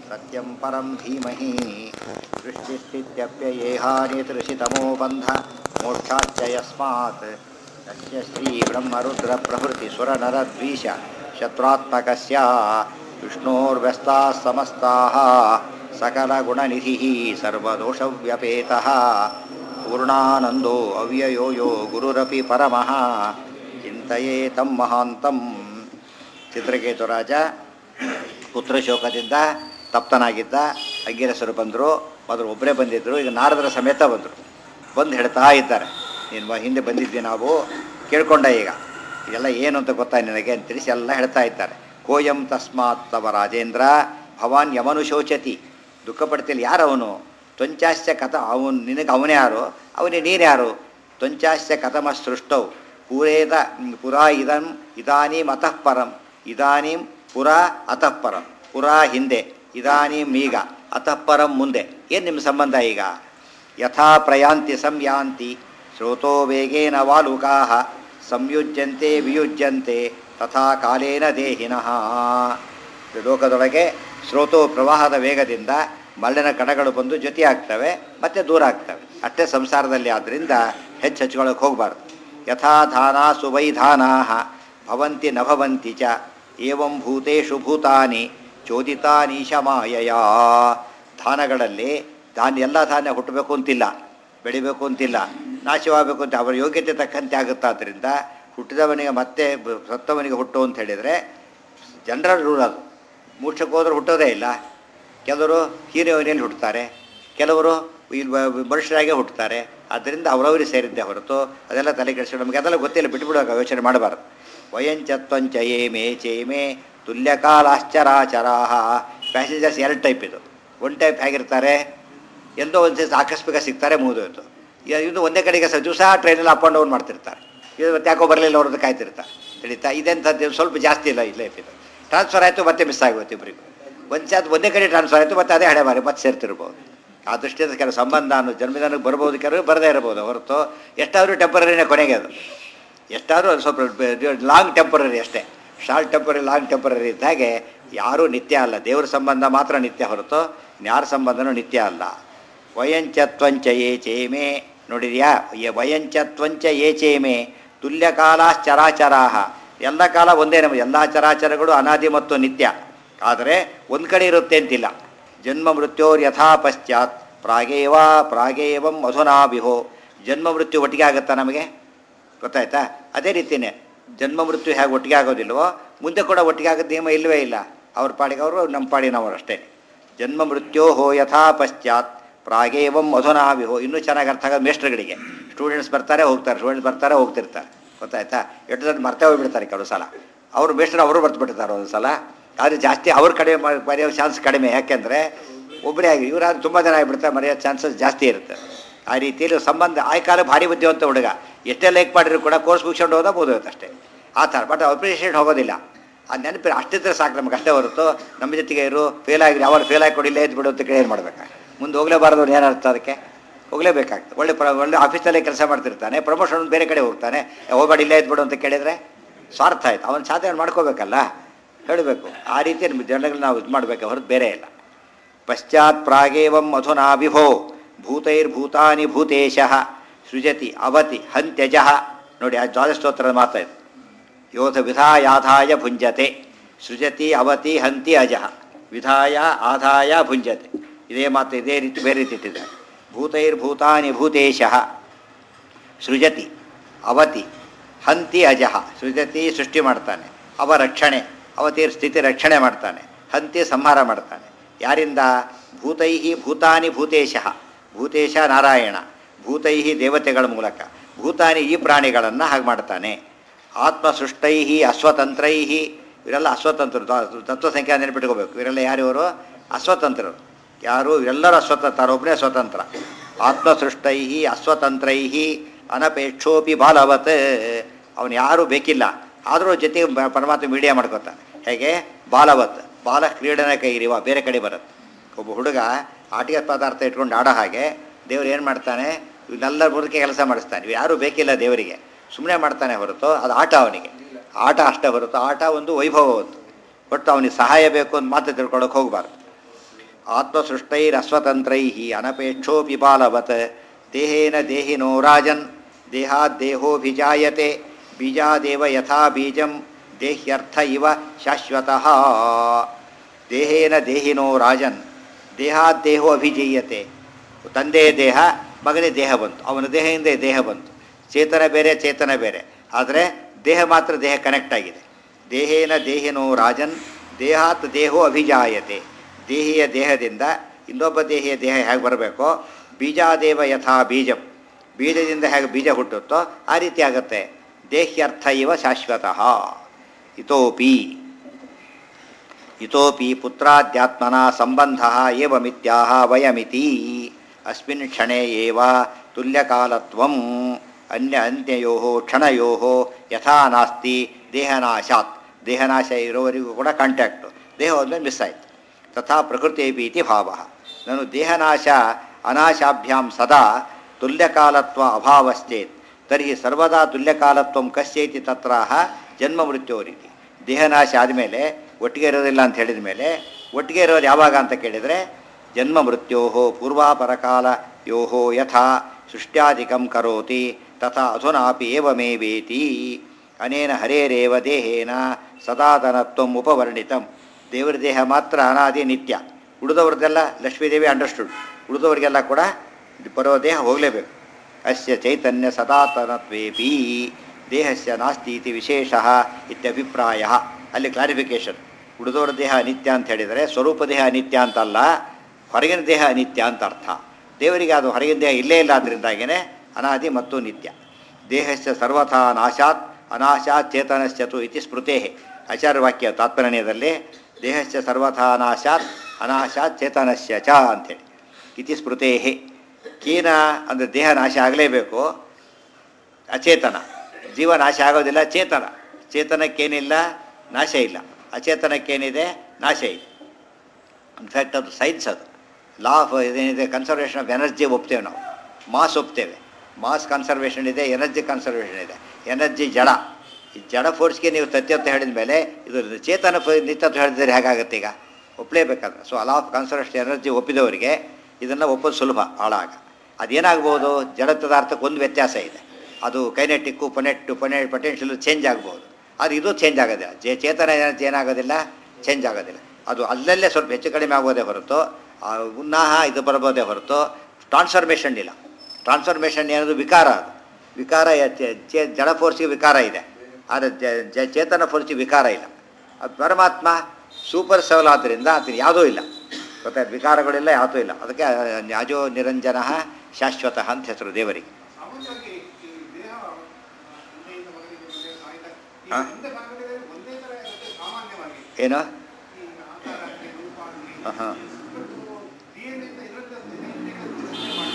सत्यं परं धीमहि सृष्टिस्थित्यप्ययेहानितृषितमो बन्ध मोक्षाच्च यस्मात् तस्य श्रीब्रह्मरुद्रप्रभृतिसुरनरद्वीष शत्रुत्मकस्य विष्णोर्व्यस्ताः समस्ताः सकलगुणनिधिः सर्वदोषव्यपेतः पूर्णानन्दो अव्ययो यो गुरुरपि परमः ಚಿಂತೆಯೇ ತಮ್ಮ ಮಹಾಂತಂ ಚಿತ್ರಕೇತು ರಾಜ ಪುತ್ರಶೋಕದಿಂದ ತಪ್ತನಾಗಿದ್ದ ಅಂಗಿರಸರು ಬಂದರು ಮೊದಲು ಒಬ್ಬರೇ ಬಂದಿದ್ದರು ಈಗ ನಾರದರ ಸಮೇತ ಬಂದರು ಬಂದು ಹೇಳ್ತಾ ಇದ್ದಾರೆ ನೀನು ಹಿಂದೆ ಬಂದಿದ್ವಿ ನಾವು ಕೇಳ್ಕೊಂಡ ಈಗ ಇದೆಲ್ಲ ಏನು ಅಂತ ಗೊತ್ತಾ ನಿನಗೆ ಅಂತ ತಿಳಿಸಿ ಎಲ್ಲ ಹೇಳ್ತಾ ಇದ್ದಾರೆ ಕೋಯಂ ತಸ್ಮಾತ್ ತವ ರಾಜೇಂದ್ರ ಭವಾನ್ ಯಮನು ಶೋಚತಿ ದುಃಖ ಪಡ್ತಿಲ್ಲ ಯಾರವನು ತ್ವಂಚಾಶ್ಚ ಕಥ ಅವನು ನಿನಗೆ ಅವನೇ ಯಾರು ಅವನೇ ನೀನು ಯಾರು ತ್ವಂಚಾಶ್ಚ ಕಥಮ ಸೃಷ್ಟೌ ಪೂರೇದ ಪುರಾ ಇದಂ ಇದಾನೀಂ ಅತಃ ಪರಂ ಇದಾನೀಂ ಪುರಾ ಅತಃ ಪರಂ ಪುರಾ ಹಿಂದೆ ಇದಾನೀಂ ಈಗ ಅತಃ ಪರಂ ಮುಂದೆ ಏನು ನಿಮ್ಮ ಸಂಬಂಧ ಈಗ ಯಥಾ ಪ್ರಯಾಂತಿ ಸಂಯಾಂತಿ ಸ್ರೋತೋ ವೇಗೇನ ವಾಲುಕಾ ಸಂಯುಜ್ಯಂತೆ ವಿಯುಜ್ಯಂತೆ ತಥಾ ಕಾಲೇನ ದೇಹಿನಃ ಲೋಕದೊಳಗೆ ಸ್ರೋತೋ ಪ್ರವಾಹದ ವೇಗದಿಂದ ಮರಳಿನ ಕಣಗಳು ಬಂದು ಜೊತೆಯಾಗ್ತವೆ ಮತ್ತು ದೂರ ಆಗ್ತವೆ ಅಷ್ಟೇ ಸಂಸಾರದಲ್ಲಿ ಆದ್ದರಿಂದ ಹೆಚ್ಚು ಹಚ್ಕೊಳ್ಳೋಕೆ ಹೋಗಬಾರ್ದು ಯಥಾ ಧಾನಾಸು ವೈ ಧಾನಾ ಭವಂತಿ ನ ಭವಂತಿ ಚ ಏವಂ ಭೂತೇಷು ಭೂತಾನಿ ಚೋದಿತಾನೀಶ ಮಾಯಯ ಧಾನಗಳಲ್ಲಿ ಧಾನ್ಯ ಎಲ್ಲ ಧಾನ್ಯ ಹುಟ್ಟಬೇಕು ಅಂತಿಲ್ಲ ಬೆಳಿಬೇಕು ಅಂತಿಲ್ಲ ನಾಶವಾಗಬೇಕು ಅಂತ ಅವರ ಯೋಗ್ಯತೆ ತಕ್ಕಂತೆ ಆಗುತ್ತಾದ್ರಿಂದ ಹುಟ್ಟಿದವನಿಗೆ ಮತ್ತೆ ಬ- ಸತ್ತವನಿಗೆ ಹುಟ್ಟು ಅಂತ ಹೇಳಿದರೆ ಜನರ ರೂಲ್ ಅದು ಮೋಕ್ಷಕ್ಕೆ ಹೋದ್ರೆ ಹುಟ್ಟೋದೇ ಇಲ್ಲ ಕೆಲವರು ಹೀರೋಯಿನಲ್ಲಿ ಹುಟ್ಟುತ್ತಾರೆ ಕೆಲವರು ಇಲ್ಲಿ ಬ- ಮನುಷ್ಯರಾಗೇ ಹುಟ್ಟುತ್ತಾರೆ ಆದ್ದರಿಂದ ಅವರವರಿಗೆ ಸೇರಿದ್ದೆ ಹೊರತು ಅದೆಲ್ಲ ತಲೆ ಕೆಡಿಸ್ಕೊಂಡು ನಮಗೆ ಅದೆಲ್ಲ ಗೊತ್ತಿಲ್ಲ ಬಿಟ್ಬಿಡುವಾಗ ಯೋಚನೆ ಮಾಡಬಾರ್ದು ವಯಂಚತ್ವಂಚ ಏಮೇ ಚೇಮೆ ತುಲ್ಯಕಾಲಾಶ್ಚರಾಚರಾಹ ಪ್ಯಾಸೆಂಜರ್ಸ್ ಎರಡು ಟೈಪ್ ಇದು ಒನ್ ಟೈಪ್ ಹೇಗಿರ್ತಾರೆ ಎಂದೋ ಒಂದು ದಿವಸ ಆಕಸ್ಮಿಕ ಸಿಗ್ತಾರೆ ಮುಗಿದೋಯ್ತು ಇದು ಒಂದೇ ಕಡೆಗೆ ಸ ದಿವಸ ಟ್ರೈನಲ್ಲಿ ಅಪ್ ಆ್ಯಂಡ್ ಡೌನ್ ಮಾಡ್ತಿರ್ತಾರೆ ಇದು ಮತ್ತೆ ಯಾಕೋ ಬರಲಿಲ್ಲ ಅವ್ರದ್ದು ಕಾಯ್ತಿರ್ತಾರೆ ತಿಳಿತಾ ಇದೆಂಥದ್ದು ಸ್ವಲ್ಪ ಜಾಸ್ತಿ ಇಲ್ಲ ಇಲ್ಲ ಇದು ಟ್ರಾನ್ಸ್ಫರ್ ಆಯಿತು ಮತ್ತೆ ಮಿಸ್ ಆಗೋಯ್ತು ಇಬ್ಬರಿಗೂ ಒಂದು ಸಾತ್ ಒಂದೇ ಕಡೆ ಟ್ರಾನ್ಸ್ಫರ್ ಆಯಿತು ಮತ್ತೆ ಅದೇ ಹಣೆ ಬಾರಿ ಮತ್ತೆ ಸೇರ್ತಿರ್ಬೋದು ಆ ದೃಷ್ಟಿಯಿಂದ ಕೆಲವು ಸಂಬಂಧ ಅನ್ನೋ ಜನ್ಮದಾನಕ್ಕೆ ಬರ್ಬೋದು ಕೆಲವರು ಬರದೇ ಇರ್ಬೋದು ಹೊರತು ಎಷ್ಟಾದರೂ ಟೆಂಪರರಿನೇ ಕೊನೆಗೆ ಅದು ಎಷ್ಟಾದರೂ ಅದು ಸ್ವಲ್ಪ ಲಾಂಗ್ ಟೆಂಪರರಿ ಅಷ್ಟೇ ಶಾರ್ಟ್ ಟೆಂಪರರಿ ಲಾಂಗ್ ಟೆಂಪರರಿ ಇದ್ದ ಹಾಗೆ ಯಾರೂ ನಿತ್ಯ ಅಲ್ಲ ದೇವ್ರ ಸಂಬಂಧ ಮಾತ್ರ ನಿತ್ಯ ಹೊರತು ಯಾರ ಸಂಬಂಧನೂ ನಿತ್ಯ ಅಲ್ಲ ವಯಂಚತ್ವಂಚ ಯೇ ಚೇಮೆ ನೋಡಿದ್ಯಾ ಯ ವಯಂಚತ್ವಂಚ ಯೇ ಚೇಮೆ ತುಲ್ಯಕಾಲಾಶ್ಚರಾಚರಾಹ ಎಲ್ಲ ಕಾಲ ಒಂದೇ ನಮ್ಮ ಎಲ್ಲ ಚರಾಚರಗಳು ಅನಾದಿ ಮತ್ತು ನಿತ್ಯ ಆದರೆ ಒಂದು ಕಡೆ ಇರುತ್ತೆ ಅಂತಿಲ್ಲ ಜನ್ಮ ಮೃತ್ಯೋರ್ ಯಥಾ ಪಶ್ಚಾತ್ ಪ್ರಾಗೇವ ಪ್ರಾಗೇವಂ ಮಧುನಾ ವಿಹೋ ಜನ್ಮ ಮೃತ್ಯು ಒಟ್ಟಿಗೆ ಆಗುತ್ತಾ ನಮಗೆ ಗೊತ್ತಾಯ್ತಾ ಅದೇ ರೀತಿಯೇ ಜನ್ಮ ಮೃತ್ಯು ಹೇಗೆ ಒಟ್ಟಿಗೆ ಆಗೋದಿಲ್ವೋ ಮುಂದೆ ಕೂಡ ಒಟ್ಟಿಗೆ ಆಗೋದು ನಿಯಮ ಇಲ್ಲವೇ ಇಲ್ಲ ಅವ್ರ ಪಾಡಿಗೆ ಅವರು ನಮ್ಮ ಪಾಡಿನವರು ಅಷ್ಟೇ ಜನ್ಮ ಮೃತ್ಯೋ ಹೋ ಯಥಾ ಪಶ್ಚಾತ್ ಪ್ರಾಗೇವಂ ಮಧುನಾ ವಿಹೋ ಇನ್ನೂ ಚೆನ್ನಾಗಿ ಅರ್ಥ ಆಗೋದು ಮೇಸ್ಟ್ರುಗಳಿಗೆ ಸ್ಟೂಡೆಂಟ್ಸ್ ಬರ್ತಾರೆ ಹೋಗ್ತಾರೆ ಸ್ಟೂಡೆಂಟ್ಸ್ ಬರ್ತಾರೆ ಹೋಗ್ತಿರ್ತಾರೆ ಗೊತ್ತಾಯ್ತಾ ಎಷ್ಟು ಜನ ಮರ್ತೇ ಹೋಗ್ಬಿಡ್ತಾರೆ ಕೆಲವು ಸಲ ಅವರು ಮೇಸ್ಟ್ರು ಅವರು ಬರ್ತು ಬಿಡ್ತಾರೆ ಒಂದು ಸಲ ಆದರೆ ಜಾಸ್ತಿ ಅವ್ರ ಕಡಿಮೆ ಮ- ಮರೆಯೋ ಚಾನ್ಸ್ ಕಡಿಮೆ ಯಾಕೆಂದರೆ ಒಬ್ಬರೇ ಆಗಿ ಇವರಾದ್ರು ತುಂಬ ಜನ ಆಗಿಬಿಡ್ತಾರೆ ಮರೆಯೋ ಚಾನ್ಸಸ್ ಜಾಸ್ತಿ ಇರುತ್ತೆ ಆ ರೀತಿಯಲ್ಲಿ ಸಂಬಂಧ ಆ ಕಾಲ ಭಾರಿ ಬುದ್ಧಿವಂತ ಹುಡುಗ ಎಷ್ಟೇ ಲೈಕ್ ಮಾಡಿದ್ರು ಕೂಡ ಕೋರ್ಸ್ ಮುಗಿಸ್ಕೊಂಡು ಹೋದ ಮುಗಿದೋಯ್ತು ಅಷ್ಟೇ ಆ ಥರ ಬಟ್ ಅಪ್ರಿಷಿಯೇಟ್ ಹೋಗೋದಿಲ್ಲ ಆ ನೆನಪು ಅಷ್ಟಿದ್ರೆ ಸಾಕು ನಮ್ಗೆ ಅಷ್ಟೇ ಹೊರತು ನಮ್ಮ ಜೊತೆಗೆ ಇರು ಫೇಲ್ ಆಗಿ ಅವ್ರು ಫೇಲ್ ಆಗಿ ಕೊಡಿಲ್ಲ ಎದ್ದು ಬಿಡು ಅಂತ ಕೇಳಿ ಏನು ಮಾಡ್ಬೇಕು ಮುಂದೆ ಹೋಗಲೇಬಾರ್ದು ಅವ್ನು ಏನರ್ಥ ಅದಕ್ಕೆ ಹೋಗಲೇಬೇಕಾಗ್ತದೆ ಒಳ್ಳೆ ಪ್ರ ಒಳ್ಳೆ ಆಫೀಸಲ್ಲೇ ಕೆಲಸ ಮಾಡ್ತಿರ್ತಾನೆ ಪ್ರಮೋಷನ್ ಬೇರೆ ಕಡೆ ಹೋಗ್ತಾನೆ ಏ, ಹೋಗ್ಬೇಡ ಇಲ್ಲೇ ಎದ್ದು ಬಿಡು ಅಂತ ಕೇಳಿದರೆ ಸ್ವಾರ್ಥ ಆಯ್ತು ಅವನ ಸಾಧನೆ ಮಾಡ್ಕೋಬೇಕಲ್ಲ ಹೇಳಬೇಕು ಆ ರೀತಿ ನಮ್ಮ ಜನಗಳು ನಾವು ಇದು ಮಾಡಬೇಕು ಹೊರತು ಬೇರೆ ಇಲ್ಲ ಪಶ್ಚಾತ್ ಪ್ರಾಗೇವಂ ಮಧುನಾ ವಿಭೋ ಭೂತೈರ್ಭೂತಾನಿ ಭೂತೇಶಃ ಸೃಜತಿ ಅವತಿ ಹಂತ್ಯಜಃ ನೋಡಿ ಆ ದ್ವಾದಸ್ತೋತ್ರದ ಮಾತಾಯ್ತು ಯೋಧ ವಿಧಾಯಾಧಾಯ ಭುಂಜತೆ ಸೃಜತಿ ಅವತಿ ಹಂತಿ ಅಜಃ ವಿಧಾಯ ಆದಾಯ ಭುಂಜತೆ ಇದೇ ಮಾತು ಇದೇ ರೀತಿ ಬೇರೆ ರೀತಿ ಇಟ್ಟಿದ್ದಾರೆ ಭೂತೈರ್ಭೂತಾನಿ ಭೂತೇಶಃ ಸೃಜತಿ ಅವತಿ ಹಂತಿ ಅಜಃ ಸೃಜತಿ ಸೃಷ್ಟಿ ಮಾಡ್ತಾನೆ ಅವ ರಕ್ಷಣೆ ಅವತಿರ್ ಸ್ಥಿತಿ ರಕ್ಷಣೆ ಮಾಡ್ತಾನೆ ಹಂತಿ ಸಂಹಾರ ಮಾಡ್ತಾನೆ ಯಾರಿಂದ ಭೂತೈ ಭೂತಾನಿ ಭೂತೇಶಃ ಭೂತೇಶ ನಾರಾಯಣ ಭೂತೈ ದೇವತೆಗಳ ಮೂಲಕ ಭೂತಾನಿ ಈ ಪ್ರಾಣಿಗಳನ್ನು ಹಾಗೆ ಮಾಡ್ತಾನೆ ಆತ್ಮ ಸೃಷ್ಟೈ ಅಸ್ವತಂತ್ರೈ ಇವರೆಲ್ಲ ಅಸ್ವತಂತ್ರರು ತ- ತತ್ವ ಸಂಖ್ಯೆ ನೆನಪಿಟ್ಕೋಬೇಕು ಇವರೆಲ್ಲ ಯಾರಿವರು ಅಸ್ವತಂತ್ರರು ಯಾರು ಇವರೆಲ್ಲರೂ ಅಸ್ವತಂತ್ರ ಒಬ್ಬನೇ ಸ್ವತಂತ್ರ ಆತ್ಮ ಸೃಷ್ಟೈ ಅಸ್ವತಂತ್ರೈ ಅನಪೇಕ್ಷೋಪಿ ಬಾಲವತ್ ಅವನು ಯಾರೂ ಬೇಕಿಲ್ಲ ಆದರೂ ಜೊತೆಗೆ ಬ- ಪರಮಾತ್ಮ ಮೀಡಿಯಾ ಮಾಡ್ಕೋತಾನೆ ಹೇಗೆ ಬಾಲವತ್ ಬಾಲ ಕ್ರೀಡನ ಕೈರಿವ ಬೇರೆ ಕಡೆ ಬರುತ್ತೆ ಒಬ್ಬ ಹುಡುಗ ಆಟಿಕೆ ಪದಾರ್ಥ ಇಟ್ಕೊಂಡು ಆಡೋ ಹಾಗೆ ದೇವ್ರು ಏನು ಮಾಡ್ತಾನೆ ಇವನ್ನೆಲ್ಲ ಬದುಕೆ ಕೆಲಸ ಮಾಡಿಸ್ತಾನೆ ಇವು ಯಾರೂ ಬೇಕಿಲ್ಲ ದೇವರಿಗೆ ಸುಮ್ಮನೆ ಮಾಡ್ತಾನೆ ಹೊರತು ಅದು ಆಟ ಅವನಿಗೆ ಆಟ ಅಷ್ಟೇ ಹೊರತು ಆಟ ಒಂದು ವೈಭವ ಒಂದು ಒಟ್ಟು ಅವನಿಗೆ ಸಹಾಯ ಬೇಕು ಅಂತ ಮಾತು ತಿಳ್ಕೊಳ್ಳೋಕೆ ಹೋಗಬಾರ್ದು ಆತ್ಮಸೃಷ್ಟೈರಸ್ವತಂತ್ರೈ ಅನಪೇಕ್ಷೋಪಿ ಬಾಲವತ್ ದೇಹೇನ ದೇಹಿನೋ ರಾಜನ್ ದೇಹಾದ್ದೇಹೋಭಿಜಾಯತೆ ಬೀಜಾದೇವ ಯಥಾ ಬೀಜಂ ದೇಹ್ಯರ್ಥ ಇವ ಶಾಶ್ವತಃ ದೇಹೇನ ದೇಹಿನೋ ರಾಜನ್ ದೇಹಾದ್ದೇಹೋ ಅಭಿಜೀಯತೆ ತಂದೆ ದೇಹ ಮಗನೇ ದೇಹ ಬಂತು ಅವನ ದೇಹದಿಂದ ಈ ದೇಹ ಬಂತು ಚೇತನ ಬೇರೆ ಚೇತನ ಬೇರೆ ಆದರೆ ದೇಹ ಮಾತ್ರ ದೇಹ ಕನೆಕ್ಟ್ ಆಗಿದೆ ದೇಹೇನ ದೇಹಿನೋ ರಾಜನ್ ದೇಹಾತ್ ದೇಹೋ ಅಭಿಜಾಯತೆ ದೇಹಿಯ ದೇಹದಿಂದ ಇನ್ನೊಬ್ಬ ದೇಹಿಯ ದೇಹ ಹೇಗೆ ಬರಬೇಕೋ ಬೀಜಾದೇವ ಯಥಾ ಬೀಜಂ ಬೀಜದಿಂದ ಹೇಗೆ ಬೀಜ ಹುಟ್ಟುತ್ತೋ ಆ ರೀತಿ ಆಗುತ್ತೆ ದೇಹ್ಯರ್ಥ ಇವ ಶಾಶ್ವತಃ ಇತೋಪಿ ಇತೋಪಿ ಪುತ್ರಾಧ್ಯಾತ್ಮನ ಸಂಬಂಧ ಏವಮಿತ್ಯಾಹ ವಯಮಿತಿ ಅಸ್ಮಿನ್ ಕ್ಷಣೇ ಏವ ತುಲ್ಯಕಾಲತ್ವಂ ಅನ್ಯ ಅಂತ್ಯಯೋ ಕ್ಷಣಯೋ ಯಥಾ ನಾಸ್ತಿ ದೇಹನಾಶಾತ್ ದೇಹನಾಶ ಇರೋವರೆಗೂ ಕೂಡ ಕಾಂಟ್ಯಾಕ್ಟು ದೇಹ ಹೋದ್ಮೇಲೆ ಮಿಸ್ ಆಯಿತು ತಥಾ ಪ್ರಕೃತಿಪಿ ಇತಿ ಭಾವ ನಾನು ದೇಹನಾಶ ಅನಾಶಾಭ್ಯಾಂ ಸದಾ ತುಲ್ಯಕಾಲತ್ವ ಅಭಾವಶ್ಚೇತ್ ತರ್ಹಿ ಸರ್ವದಾ ತುಲ್ಯಕಾಲತ್ವ ಕಸ್ಯೈತಿ ತತ್ರಾಹ ಜನ್ಮ ಮೃತ್ಯೋರಿತಿ ದೇಹನಾಶ ಆದಮೇಲೆ ಒಟ್ಟಿಗೆ ಇರೋದಿಲ್ಲ ಅಂತ ಹೇಳಿದ ಮೇಲೆ ಒಟ್ಟಿಗೆ ಇರೋದು ಯಾವಾಗ ಅಂತ ಕೇಳಿದರೆ ಜನ್ಮ ಮೃತ್ಯೋ ಪೂರ್ವಾಪರಕಾಲಯೋ ಯಥಾ ಸೃಷ್ಟ್ಯಾದಿಕಂ ಕರೋತಿ ತಥಾ ಅಧುನಾಪಿ ಏವಮೇವೇತಿ ಅನೇನ ಹರೇರೇವ ದೇಹೇನ ಸದಾತನತ್ವಂ ಉಪವರ್ಣಿತಂ ದೇವರ ದೇಹ ಮಾತ್ರ ಅನಾದಿ ನಿತ್ಯ ಉಳಿದವ್ರದ್ದೆಲ್ಲ ಲಕ್ಷ್ಮೀದೇವಿ ಅಂಡರ್ಸ್ಟುಡ್ ಉಳಿದವರಿಗೆಲ್ಲ ಕೂಡ ಬರೋ ದೇಹ ಹೋಗಲೇಬೇಕು ಅಸ್ಯ ಚೈತನ್ಯ ಸದಾತನತ್ವೇಪಿ ದೇಹಸ್ಯ ನಾಸ್ತಿ ಇತಿ ವಿಶೇಷ ಇತ್ಯಭಿಪ್ರಾಯ ಅಲ್ಲಿ ಕ್ಲಾರಿಫಿಕೇಶನ್ ಉಳಿದವರ ದೇಹ ಅನಿತ್ಯ ಅಂತ ಹೇಳಿದರೆ ಸ್ವರೂಪ ದೇಹ ಅನಿತ್ಯ ಅಂತಲ್ಲ ಹೊರಗಿನ ದೇಹ ಅನಿತ್ಯ ಅಂತ ಅರ್ಥ ದೇವರಿಗೆ ಅದು ಹೊರಗಿನ ದೇಹ ಇಲ್ಲೇ ಇಲ್ಲ ಅದರಿಂದಾಗೇ ಅನಾದಿ ಮತ್ತು ನಿತ್ಯ ದೇಹಸ್ಯ ಸರ್ವಥಾ ನಾಶಾತ್ ಅನಾಶಾತ್ ಚೇತನಶ್ಚತು ಇತಿ ಸ್ಮೃತೇ ಆಚಾರ್ಯವಾಕ್ಯ ತಾತ್ಪರ್ಯದಲ್ಲಿ ದೇಹಸ್ಯ ಸರ್ವಥಾ ನಾಶಾತ್ ಅನಾಶಾತ್ ಚೇತನಸ್ಯ ಚ ಅಂಥೇಳಿ ಇತಿ ಸ್ಮೃತೇ ಕೀನ ಅಂದರೆ ದೇಹ ನಾಶ ಆಗಲೇಬೇಕು ಅಚೇತನ ಜೀವ ನಾಶ ಆಗೋದಿಲ್ಲ ಚೇತನ ಚೇತನಕ್ಕೇನಿಲ್ಲ ನಾಶ ಇಲ್ಲ ಅಚೇತನಕ್ಕೇನಿದೆ ನಾಶ ಇದೆ ಇನ್ಫ್ಯಾಕ್ಟ್ ಅದು ಸೈನ್ಸ್ ಅದು ಲಾ ಆಫ್ ಇದೇನಿದೆ ಕನ್ಸರ್ವೇಷನ್ ಆಫ್ ಎನರ್ಜಿ ಒಪ್ತೇವೆ ನಾವು ಮಾಸ್ ಒಪ್ತೇವೆ ಮಾಸ್ ಕನ್ಸರ್ವೇಷನ್ ಇದೆ ಎನರ್ಜಿ ಕನ್ಸರ್ವೇಷನ್ ಇದೆ ಎನರ್ಜಿ ಜಡ ಈ ಜಡ ಫೋರ್ಸ್ಗೆ ನೀವು ತತ್ವತ್ವ ಹೇಳಿದ ಮೇಲೆ ಇದು ಚೇತನ ಫ- ನಿತ್ಯತ್ವ ಹೇಳಿದ್ರೆ ಹೇಗಾಗುತ್ತೆ ಈಗ ಒಪ್ಪಲೇಬೇಕಾದ್ರೆ so law of conservation energy ಒಪ್ಪಿದವರಿಗೆ ಇದನ್ನು ಒಪ್ಪೋದು ಸುಲಭ ಹಾಳಾಗ ಅದೇನಾಗ್ಬೋದು ಜಡ ಪದಾರ್ಥಕ್ಕೆ ಒಂದು ವ್ಯತ್ಯಾಸ ಇದೆ ಅದು ಕೈನೆಟಿಕ್ಕು ಪೊನೆಟ್ಟು ಪೊನೆ ಪೊಟೆನ್ಷಿಯಲ್ ಚೇಂಜ್ ಆಗ್ಬೋದು ಆದರೆ ಇದು ಚೇಂಜ್ ಆಗೋದಿಲ್ಲ ಚೇ ಚೇತನ ಎನರ್ಜಿ ಏನಾಗೋದಿಲ್ಲ ಚೇಂಜ್ ಆಗೋದಿಲ್ಲ ಅದು ಅಲ್ಲಲ್ಲೇ ಸ್ವಲ್ಪ ಹೆಚ್ಚು ಕಡಿಮೆ ಆಗೋದೇ ಹೊರತು ಆ ಉನ್ನಾಹ ಇದು ಬರಬೋದೇ ಹೊರತು ಟ್ರಾನ್ಸ್ಫಾರ್ಮೇಷನ್ ಇಲ್ಲ ಟ್ರಾನ್ಸ್ಫಾರ್ಮೇಷನ್ ಏನದು ವಿಕಾರ ಅದು ವಿಕಾರ ಯ- ಚೇ- ಚೇ- ಜಡ ಫೋರ್ಸಿಗೆ ವಿಕಾರ ಇದೆ ಆದರೆ ಜ- ಜ- ಚೇತನ ಫೋರ್ಸಿಗೆ ವಿಕಾರ ಇಲ್ಲ ಅದು ಪರಮಾತ್ಮ ಸೂಪರ್ ಸೆವಲ್ ಆದ್ದರಿಂದ ಅದನ್ನು ಯಾವುದೂ ಇಲ್ಲ ಗೊತ್ತಾಯ್ತು ವಿಕಾರಗಳಿಲ್ಲ ಯಾವುದೂ ಇಲ್ಲ ಅದಕ್ಕೆ ಅಜೋ ನಿರಂಜನ ಶಾಶ್ವತ ಅಂತ ಹೆಸರು ದೇವರಿಗೆ ಸಾಮಾನ್ಯವಾಗಿ ಈ ದೇಹ ತಂದೆಯಿಂದ ಮಗನಿಗೆ ಬಂದೆ ಸಾಯ್ತಾ ಈ ಹಾ? ಒಂದೇ ಭಾಗದಲ್ಲಿ ಒಂದೇ ಥರ ಇರುತ್ತೆ ಸಾಮಾನ್ಯವಾಗಿ ಏನು ಈ ಆಕಾರ ಆಗಲಿ, ರೂಪ ಆಗಲಿ ಹಾಂ ಹಾಂ DNA ಇಂದ ಇರುತ್ತೆ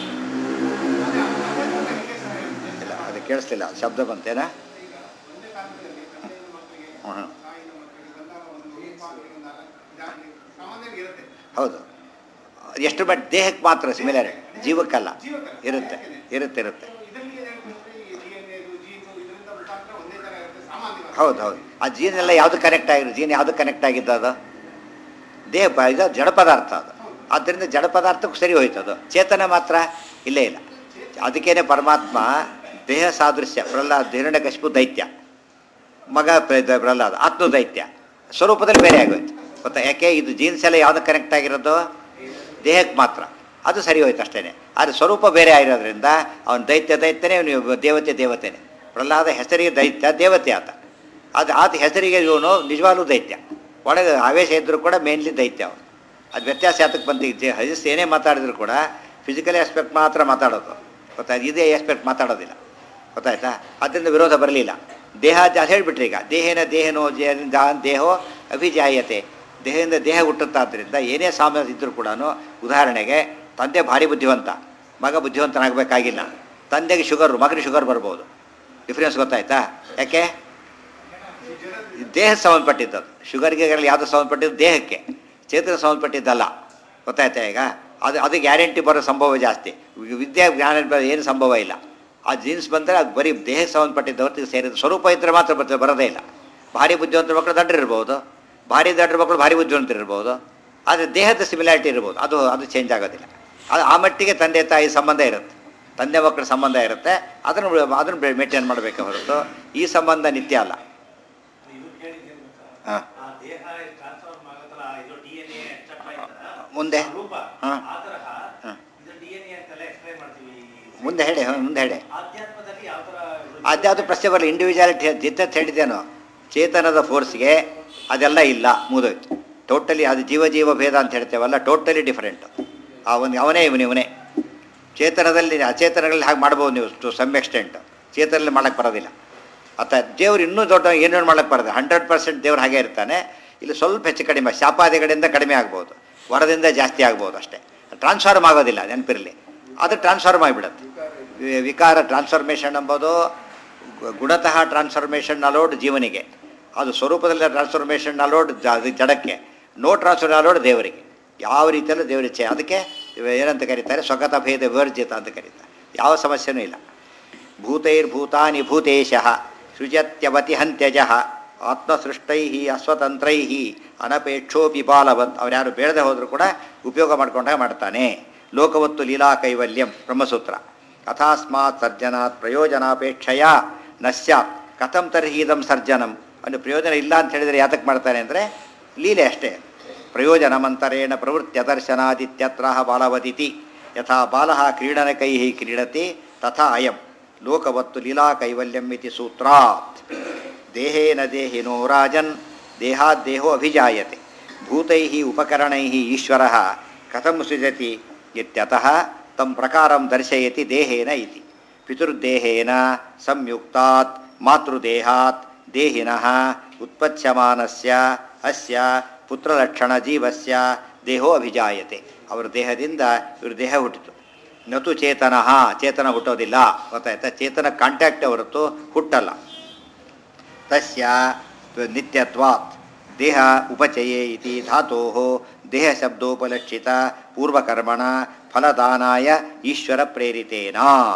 ಅದೇ ಅದೇ ಥರ ಹೀಗೆ ಸಹ ಇರುತ್ತೆ. ಇಲ್ಲ ಅದು ಕೇಳಿಸ್ಲಿಲ್ಲ ಶಬ್ದ ಬಂತೇನಾ ಈಗ ಒಂದೇ ಕಾಲದಲ್ಲಿ ತಂದೆಯಿಂದ ಮಕ್ಕಳಿಗೆ ಹ್ಮ್ ಹ್ಮ್. ತಾಯಿಯಿಂದ ಮಕ್ಕಳಿಗೆ ಬಂದಾಗ ಒಂದು ರೂಪ ಆಗಲಿ ಒಂದು ಆಕಾರ ಇದಾಗಲಿ ಸಾಮಾನ್ಯವಾಗಿ ಇರುತ್ತೆ ಹೌದು ಎಷ್ಟು ಬಟ್ ದೇಹಕ್ಕೆ ಮಾತ್ರ ಸಿಮಿಲರ್ ಜೀವಕ್ಕಲ್ಲ ಜೀವಕ್ಕಲ್ಲ. ಇರುತ್ತೆ ಇರುತ್ತೆ ಇರುತ್ತೆ ಇದರಲ್ಲಿ ಏನು ಹೇಳ್ತಾರೆ ಈ DNA ಇದು ಜೀನು ಇದರಿಂದ ಮುಖಾಂತರ ಒಂದೇ ಥರ ಇರುತ್ತೆ ಸಾಮಾನ್ಯವಾಗಿ ಹೌದು ಹೌದು ಆ ಜೀನ್ ಎಲ್ಲ ಯಾವುದು ಕನೆಕ್ಟ್ ಆಗಿರೋ ಜೀನ್ ಯಾವುದು ಕನೆಕ್ಟ್ ಆಗಿದ್ದು ಅದು ದೇಹ ಪ- ಇದು ಜಡ ಪದಾರ್ಥ ಅದು ಆದ್ದರಿಂದ ಜಡ ಪದಾರ್ಥಕ್ಕೂ ಸರಿ ಹೋಯ್ತು ಅದು ಚೇತನ ಮಾತ್ರ ಇಲ್ಲೇ ಇಲ್ಲ ಅದಕ್ಕೇನೆ ಪರಮಾತ್ಮ ದೇಹ ಸಾದೃಶ್ಯ ಪ್ರಹ್ಲಾದ ಹಿರಣ್ಯಕಶಿಪು ದೈತ್ಯ ಮಗ ಪ್ರ- ದ- ಪ್ರಹ್ಲಾದ ಆತ್ಮ ದೈತ್ಯ ಸ್ವರೂಪದಲ್ಲಿ ಬೇರೆ ಆಗೋಯ್ತು ಗೊತ್ತಾ ಯಾಕೆ ಇದು ಜೀನ್ಸ್ ಎಲ್ಲ ಯಾವ್ದು ಕನೆಕ್ಟ್ ಆಗಿರೋದು ದೇಹಕ್ಕೆ ಮಾತ್ರ ಅದು ಸರಿ ಹೋಯ್ತು ಅಷ್ಟೇ ಆದರೆ ಸ್ವರೂಪ ಬೇರೆ ಆಗಿರೋದ್ರಿಂದ ಅವನು ದೈತ್ಯ ದೈತ್ಯನೇ ಇವನು ದೇವತೆ ದೇವತೆನೇ ಪ್ರಹ್ಲಾದ ಹೆಸರಿಗೆ ದೈತ್ಯ ದೇವತೆ ಆತ ಅದು ಆತ ಹೆಸರಿಗೆ ಇವನು ನಿಜವಾಗ್ಲೂ ದೈತ್ಯ ಒಳಗೆ ಆವೇಶ ಇದ್ದರೂ ಕೂಡ ಮೇನ್ಲಿ ದೈತ್ಯ ಅವನು ಅದು ವ್ಯತ್ಯಾಸ ಯಾತಕ್ಕೆ ಬಂತು ಈಗ ಜೆ- ಹಜಸ್ ಏನೇ ಮಾತಾಡಿದ್ರು ಕೂಡ ಫಿಸಿಕಲ್ ಆಸ್ಪೆಕ್ಟ್ ಮಾತ್ರ ಮಾತಾಡೋದು ಗೊತ್ತಾಯ್ತು ಇದೇ ಆಸ್ಪೆಕ್ಟ್ ಮಾತಾಡೋದಿಲ್ಲ ಗೊತ್ತಾಯ್ತಾ ಅದರಿಂದ ವಿರೋಧ ಬರಲಿಲ್ಲ ದೇಹ ಅದು ಹೇಳಿಬಿಟ್ರಿ ಈಗ ದೇಹೇನ ದೇಹನೋ ಜೇನಿಂದ ದೇಹೋ ಅಭಿಜಾಯತೆ ದೇಹದಿಂದ ದೇಹ ಹುಟ್ಟುತ್ತಾದ್ರಿಂದ ಏನೇ ಸಾಮ್ಯ ಇದ್ದರೂ ಕೂಡ ಉದಾಹರಣೆಗೆ ತಂದೆ ಭಾರಿ ಬುದ್ಧಿವಂತ ಮಗ ಬುದ್ಧಿವಂತನಾಗಬೇಕಾಗಿಲ್ಲ ತಂದೆಗೆ ಶುಗರು ಮಗನಿಗೆ ಶುಗರ್ ಬರ್ಬೋದು ಡಿಫ್ರೆನ್ಸ್ ಗೊತ್ತಾಯ್ತಾ ಯಾಕೆ ಇದು ದೇಹಕ್ಕೆ ಸಂಬಂಧಪಟ್ಟಿದ್ದದು ಶುಗರ್ಗೆ ಯಾವುದು ಸಂಬಂಧಪಟ್ಟಿದ್ದು ದೇಹಕ್ಕೆ ಚೇತನ ಸಂಬಂಧಪಟ್ಟಿದ್ದಲ್ಲ ಗೊತ್ತಾಯ್ತಾ ಈಗ ಅದು ಅದು ಗ್ಯಾರಂಟಿ ಬರೋ ಸಂಭವ ಜಾಸ್ತಿ ಈಗ ವಿದ್ಯೆ ಜ್ಞಾನ ಬ- ಏನು ಸಂಭವ ಇಲ್ಲ ಆ ಜೀನ್ಸ್ ಬಂದರೆ ಅದು ಬರೀ ದೇಹಕ್ಕೆ ಸಂಬಂಧಪಟ್ಟಿದ್ದ ಹೊರತು ಸೇರಿದ ಸ್ವರೂಪ ಇದ್ದರೆ ಮಾತ್ರ ಬರ್ತದೆ ಬರೋದೇ ಇಲ್ಲ ಭಾರಿ ಬುದ್ಧಿವಂತರ ಮಕ್ಕಳು ದಡ್ಡರಿರ್ಬೋದು ಭಾರಿ ದಡ್ಡರ ಮಕ್ಕಳು ಭಾರಿ ಬುದ್ಧಿವಂತರಿರ್ಬೋದು ಆದರೆ ದೇಹದ ಸಿಮಿಲಾರಿಟಿ ಇರ್ಬೋದು ಅದು ಅದು ಚೇಂಜ್ ಆಗೋದಿಲ್ಲ ಅದು ಆ ಮಟ್ಟಿಗೆ ತಂದೆ ತಾಯಿ ಸಂಬಂಧ ಇರುತ್ತೆ ತಂದೆ ಮಕ್ಕಳ ಸಂಬಂಧ ಇರುತ್ತೆ ಅದನ್ನು ಅದನ್ನು ಮೇಂಟೈನ್ ಮಾಡಬೇಕು ಹೊರತು ಈ ಸಂಬಂಧ ನಿತ್ಯ ಅಲ್ಲ ಇದು ಕೇಳಿದ್ದೇನು ಗೊತ್ತಾ? ಹಾಂ ಆ ದೇಹ ಟ್ರಾನ್ಸ್ಫಾರ್ಮ್ ಆಗತ್ತಲ್ಲ ಇದು ಡಿ ಎನ್ ಎ ಚಪ್ಪ ಐತಲ್ಲ, ಮುಂದೆ? ಆ ರೂಪ ಹಾ. ಆ ತರಹ ಹಾ. ಇದು ಡಿ ಎನ್ ಎ ಅಂತೆಲ್ಲ ಎಕ್ಸ್ಪ್ಲೈನ್ ಮಾಡ್ತೀವಿ ಮುಂದೆ ಹೇಳಿ ಹ್ಮ್, ಮುಂದೆ ಹೇಳಿ ಆಧ್ಯಾತ್ಮದಲ್ಲಿ ಯಾವ ತರ ಅದ್ಯಾವುದು ಪ್ರಶ್ನೆ ಬರಲ್ಲ ಇಂಡಿವಿಜುವಾಲಿಟಿ ಜಿತ್ತ ಹೇಳಿದ್ದೇನು ಚೇತನದ ಫೋರ್ಸ್ಗೆ ಅದೆಲ್ಲ ಇಲ್ಲ ಮುಗಿದೋಯ್ತು ಟೋಟಲಿ ಅದು ಜೀವ ಜೀವ ಭೇದ ಅಂತ ಹೇಳ್ತೇವಲ್ಲ ಟೋಟಲಿ ಡಿಫರೆಂಟ್ ಆ ಒಂದು ಅವನೇ ಇವನು ಇವನೇ ಚೇತನದಲ್ಲಿ ಅಚೇತನಗಳಲ್ಲಿ ಹಾಗೆ ಮಾಡ್ಬೋದು ನೀವು ಟು ಸಮ್ ಎಕ್ಸ್ಟೆಂಟ್ ಚೇತನಲ್ಲಿ ಮಾಡಕ್ಕೆ ಬರೋದಿಲ್ಲ ಅಥವಾ ದೇವ್ರು ಇನ್ನೂ ದೊಡ್ಡ ಏನೇನು ಮಾಡಕ್ಕೆ ಬರೋದು ಹಂಡ್ರೆಡ್ ಪರ್ಸೆಂಟ್ ದೇವ್ರು ಹಾಗೆ ಇರ್ತಾನೆ ಇಲ್ಲಿ ಸ್ವಲ್ಪ ಹೆಚ್ಚು ಕಡಿಮೆ ಶಾಪಾದಿಗಳಿಂದ ಕಡಿಮೆ ಆಗ್ಬೋದು ವರದಿಂದ ಜಾಸ್ತಿ ಆಗ್ಬೋದು ಅಷ್ಟೇ ಟ್ರಾನ್ಸ್ಫಾರ್ಮ್ ಆಗೋದಿಲ್ಲ ನೆನಪಿರಲಿ ಅದು ಟ್ರಾನ್ಸ್ಫಾರ್ಮ್ ಆಗಿಬಿಡುತ್ತೆ ವಿ- ವಿಕಾರ ಟ್ರಾನ್ಸ್ಫಾರ್ಮೇಷನ್ ಎಂಬುದು ಗು- ಗುಣತಃ ಟ್ರಾನ್ಸ್ಫಾರ್ಮೇಷನ್ ಅಲೋಡ್ ಜೀವನಿಗೆ ಅದು ಸ್ವರೂಪದಲ್ಲಿ ಟ್ರಾನ್ಸ್ಫಾರ್ಮೇಷನ್ ಅಲೋಡ್ ಜಡಕ್ಕೆ ನೋ ಟ್ರಾನ್ಸ್ಫರ್ ಅಲೋಡ್ ದೇವರಿಗೆ ಯಾವ ರೀತಿಯಲ್ಲೂ ದೇವರಿಚ್ಛೆ ಅದಕ್ಕೆ ಇವ- ಏನಂತ ಕರೀತಾರೆ ಸ್ವಗತ ಭೇದ ವಿವರ್ಜಿತ ಅಂತ ಕರೀತಾರೆ ಯಾವ ಸಮಸ್ಯೆನೂ ಇಲ್ಲ ಭೂತೈರ್ಭೂತಾನಿ ಭೂತೇಶಃ ಸೃಜತ್ಯವತಿ ಹಂತ್ಯಜ ಆತ್ಮಸೃಷ್ಟೈ ಅಸ್ವತಂತ್ರೈ ಅನಪೇಕ್ಷೋಪಿ ಬಾಲವತ್ ಅವ್ರು ಯಾರು ಬೇಡದೆ ಹೋದರೂ ಕೂಡ ಉಪಯೋಗ ಮಾಡ್ಕೊಂಡಾಗ ಮಾಡ್ತಾನೆ ಲೋಕವತ್ತು ಲೀಲಾ ಕೈವಲ್ಯಂ ಬ್ರಹ್ಮಸೂತ್ರ ಅಥಾಸ್ಮಾತ್ ಸರ್ಜನಾತ್ ಪ್ರಯೋಜನಾಪೇಕ್ಷೆಯ ನ ಸ್ಯಾತ್ ಕಥಂ ತರ್ಹಿ ಇದಂ ಸರ್ಜನಂ ಒಂದು ಪ್ರಯೋಜನ ಇಲ್ಲ ಅಂತ ಹೇಳಿದರೆ ಯಾತಕ್ಕೆ ಮಾಡ್ತಾನೆ ಅಂದರೆ ಲೀಲೆ ಅಷ್ಟೇ ಪ್ರಯೋಜನಮಂತರೇಣ ಪ್ರವೃತ್ತ್ಯದರ್ಶನಾದಿತ್ಯತ್ರ ಬಾಲವದಿತಿ ಯಥಾ ಬಾಲಃ ಕ್ರೀಡನಕೈ ಕ್ರೀಡತಿ ತಥಾ ಅಯಂ ಲೋಕವತ್ತು ಲೀಲಾ ಕೈವಲ್ಯಂ ಇತಿ ಸೂತ್ರಾತ್ ದೇಹೇನ ದೇಹಿನೋ ರಾಜನ್ ದೇಹಾದ್ದೇಹೋ ಅಭಿಜಾಯತೆ ಭೂತೈ ಉಪಕರಣೈ ಈಶ್ವರ ಕಥಂ ಸೃಜತಿ ಇತ್ಯತಃ ತಂ ಪ್ರಕಾರಂ ದರ್ಶಯತಿ ದೇಹೇನ ಇತಿ ಪಿತೃದೇಹೇನ ಸಂಯುಕ್ತಾತ್ ಮಾತೃದೇಹಾತ್ ದೇಹಿನಃ ಉತ್ಪತ್ಸ್ಯಮಾನಸ್ಯ ಅಸ್ಯ ಪುತ್ರಲಕ್ಷಣ ಜೀವಸ್ಯ ದೇಹೋ ಅಭಿಜಾಯತೆ ಅವರ ದೇಹದಿಂದ ಇವ್ರ ದೇಹ ಹುಟ್ಟಿತು ನತು ಚೇತನಃ ಚೇತನ ಹುಟ್ಟೋದಿಲ್ಲ ಗೊತ್ತಾಯ್ತಾ ಚೇತನ ಕಾಂಟ್ಯಾಕ್ಟ್ ಹೊರತು ಹುಟ್ಟಲ್ಲ ತಸ್ಯ ನಿತ್ಯತ್ವಾತ್ ದೇಹ ಉಪಚಯೇ ಇತಿ ಧಾತೋ ದೇಹ ಶಬ್ದೋಪಲಕ್ಷಿತ ಪೂರ್ವಕರ್ಮಣ ಫಲದಾನಾಯ ಈಶ್ವರ ಪ್ರೇರಿತೇನ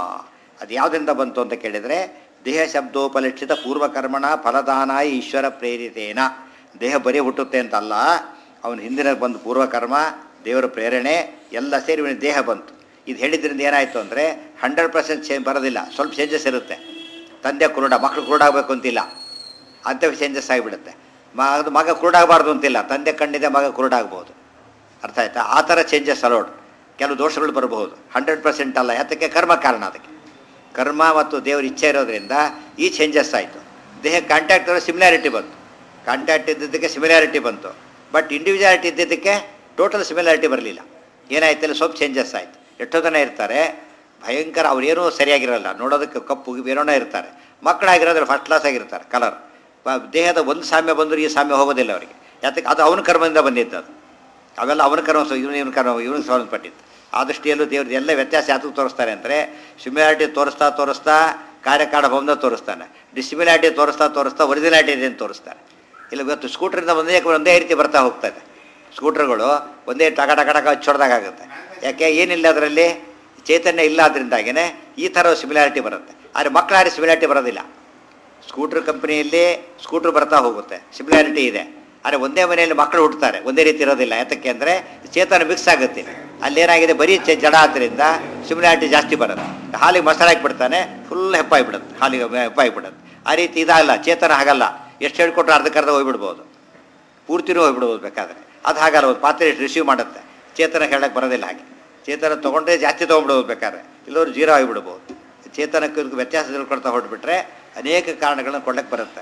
ಅದು ಯಾವುದರಿಂದ ಬಂತು ಅಂತ ಕೇಳಿದರೆ ದೇಹ ಶಬ್ದೋಪಲಕ್ಷಿತ ಪೂರ್ವಕರ್ಮಣ ಫಲದಾನಾಯ ಈಶ್ವರ ಪ್ರೇರಿತೇನ ದೇಹ ಬರೀ ಹುಟ್ಟುತ್ತೆ ಅಂತಲ್ಲ ಅವನ ಹಿಂದಿನ ಬಂದು ಪೂರ್ವಕರ್ಮ ದೇವರ ಪ್ರೇರಣೆ ಎಲ್ಲ ಸೇರಿ ಇವನಿಗೆ ದೇಹ ಬಂತು ಇದು ಹೇಳಿದ್ರಿಂದ ಏನಾಯಿತು ಅಂದರೆ ಹಂಡ್ರೆಡ್ ಪರ್ಸೆಂಟ್ ಚೇ ಬರೋದಿಲ್ಲ ಸ್ವಲ್ಪ ಚೇಂಜಸ್ ಇರುತ್ತೆ ತಂದೆ ಕುರುಡ ಮಕ್ಕಳು ಕುರುಡಾಗಬೇಕು ಅಂತಿಲ್ಲ ಅಂಥವು ಚೇಂಜಸ್ ಆಗಿಬಿಡುತ್ತೆ ಮ ಅದು ಮಗ ಕುರುಡಾಗಬಾರ್ದು ಅಂತಿಲ್ಲ ತಂದೆ ಕಣ್ಣಿದೆ ಮಗ ಕುರುಡಾಗ್ಬೋದು ಅರ್ಥ ಆಯ್ತಾ ಆ ಥರ ಚೇಂಜಸ್ ಅಲೋಡ್ ಕೆಲವು ದೋಷಗಳು ಬರಬಹುದು ಹಂಡ್ರೆಡ್ ಪರ್ಸೆಂಟ್ ಅಲ್ಲ ಯಾತಕ್ಕೆ ಕರ್ಮ ಕಾರಣ ಅದಕ್ಕೆ ಕರ್ಮ ಮತ್ತು ದೇವ್ರ ಇಚ್ಛೆ ಇರೋದ್ರಿಂದ ಈ ಚೇಂಜಸ್ ಆಯಿತು ದೇಹ ಕಾಂಟ್ಯಾಕ್ಟ್ ಸಿಮಿಲಾರಿಟಿ ಬಂತು ಕಾಂಟ್ಯಾಕ್ಟ್ ಇದ್ದಿದ್ದಕ್ಕೆ ಸಿಮಿಲಾರಿಟಿ ಬಂತು ಬಟ್ ಇಂಡಿವಿಜುವಾಲಿಟಿ ಇದ್ದಿದ್ದಕ್ಕೆ ಟೋಟಲ್ ಸಿಮಿಲಾರಿಟಿ ಬರಲಿಲ್ಲ ಏನಾಯ್ತಲ್ಲ ಸ್ವಲ್ಪ ಚೇಂಜಸ್ ಆಯಿತು ಎಷ್ಟೋ ಜನ ಇರ್ತಾರೆ ಭಯಂಕರ ಅವ್ರೇನೂ ಸರಿಯಾಗಿರಲ್ಲ ನೋಡೋದಕ್ಕೆ ಕಪ್ಪು ಏನೋನ ಇರ್ತಾರೆ ಮಕ್ಕಳಾಗಿರೋದ್ರೆ ಫಸ್ಟ್ ಕ್ಲಾಸ್ ಆಗಿರ್ತಾರೆ ಕಲರ್ ದೇಹದ ಒಂದು ಸಾಮ್ಯ ಬಂದರೂ ಈ ಸಾಮ್ಯ ಹೋಗೋದಿಲ್ಲ ಅವರಿಗೆ ಯಾತಕ್ಕೆ ಅದು ಅವನ ಕರ್ಮದಿಂದ ಬಂದಿದ್ದು ಅದು ಅವೆಲ್ಲ ಅವನ ಕರ್ಮ ಇವನು ಇವನ ಕರ್ಮ ಇವನಿಗೆ ಸಂಬಂಧಪಟ್ಟಿದ್ದು ಆ ದೃಷ್ಟಿಯಲ್ಲೂ ದೇವ್ರದ್ದು ಎಲ್ಲ ವ್ಯತ್ಯಾಸ ಯಾತಕ್ಕೆ ತೋರಿಸ್ತಾರೆ ಅಂದರೆ ಸಿಮಿಲಾರಿಟಿ ತೋರಿಸ್ತಾ ತೋರಿಸ್ತಾ ಕಾರ್ಯಕಾರಣ ಬಂದ ತೋರಿಸ್ತಾನೆ ಡಿಸಿಮಿಲಾರಿಟಿ ತೋರಿಸ್ತಾ ತೋರಿಸ್ತಾ ಒರಿಜಿನಾಲಿಟಿ ಇದೆ ಅಂತ ತೋರಿಸ್ತಾರೆ ಇಲ್ಲ ಇವತ್ತು ಸ್ಕೂಟ್ರಿಂದ ಒಂದೇ ಒಂದೇ ರೀತಿ ಬರ್ತಾ ಹೋಗ್ತದೆ ಸ್ಕೂಟ್ರ್ಗಳು ಒಂದೇ ಟಕ ಟಕ ಟಕ ಹಚ್ಚೊಡ್ದಾಗ ಆಗುತ್ತೆ ಯಾಕೆ ಏನಿಲ್ಲ ಅದರಲ್ಲಿ ಚೈತನ್ಯ ಇಲ್ಲ ಅದರಿಂದಾಗೇ ಈ ಥರ ಸಿಮಿಲಾರಿಟಿ ಬರುತ್ತೆ ಆದರೆ ಮಕ್ಕಳಾದ್ರೆ ಸಿಮಿಲಾರಿಟಿ ಬರೋದಿಲ್ಲ ಸ್ಕೂಟ್ರ್ ಕಂಪ್ನಿಯಲ್ಲಿ ಸ್ಕೂಟ್ರ್ ಬರ್ತಾ ಹೋಗುತ್ತೆ ಸಿಮಿಲಾರಿಟಿ ಇದೆ ಆದರೆ ಒಂದೇ ಮನೆಯಲ್ಲಿ ಮಕ್ಕಳು ಹುಟ್ಟುತ್ತಾರೆ ಒಂದೇ ರೀತಿ ಇರೋದಿಲ್ಲ ಯಾತಕ್ಕೆ ಅಂದರೆ ಚೇತನ ಮಿಕ್ಸ್ ಆಗುತ್ತೆ ಅಲ್ಲೇನಾಗಿದೆ ಬರೀ ಚೆ ಜಡ ಆದ್ದರಿಂದ ಸಿಮಿಲಾರಿಟಿ ಜಾಸ್ತಿ ಬರುತ್ತೆ ಹಾಲಿಗೆ ಮಸಾಲೆ ಹಾಕಿಬಿಡ್ತಾನೆ ಫುಲ್ ಹೆಪ್ಪಾಗಿಬಿಡುತ್ತೆ ಹಾಲಿಗೆ ಹೆಪ್ಪಾಗಿಬಿಡುತ್ತೆ ಆ ರೀತಿ ಇದಾಗಲ್ಲ ಚೇತನ ಹಾಗಲ್ಲ ಎಷ್ಟು ಹೇಳ್ಕೊಟ್ರೆ ಅರ್ಧಕ್ಕರ್ಧ ಹೋಗ್ಬಿಡ್ಬೋದು ಪೂರ್ತಿನೂ ಹೋಗ್ಬಿಡ್ಬೋದು ಬೇಕಾದರೆ ಅದು ಹಾಗಲ್ಲ ಒಂದು ಪಾತ್ರೆ ರಿಸೀವ್ ಮಾಡುತ್ತೆ ಚೇತನ ಹೇಳಕ್ಕೆ ಬರೋದಿಲ್ಲ ಹಾಗೆ ಚೇತನ ತೊಗೊಂಡ್ರೆ ಜಾಸ್ತಿ ತೊಗೊಂಡ್ಬಿಡ್ಬೋದು ಬೇಕಾದ್ರೆ ಇಲ್ಲವ್ರು ಜೀರೋ ಆಗಿಬಿಡ್ಬೋದು ಚೇತನಕ್ಕೆ ಇದಕ್ಕೆ ವ್ಯತ್ಯಾಸ ತಿಳ್ಕೊಳ್ತಾ ಹೊರಟ್ಬಿಟ್ರೆ ಅನೇಕ ಕಾರಣಗಳನ್ನ ಕೊಡ್ಲಿಕ್ಕೆ ಬರುತ್ತೆ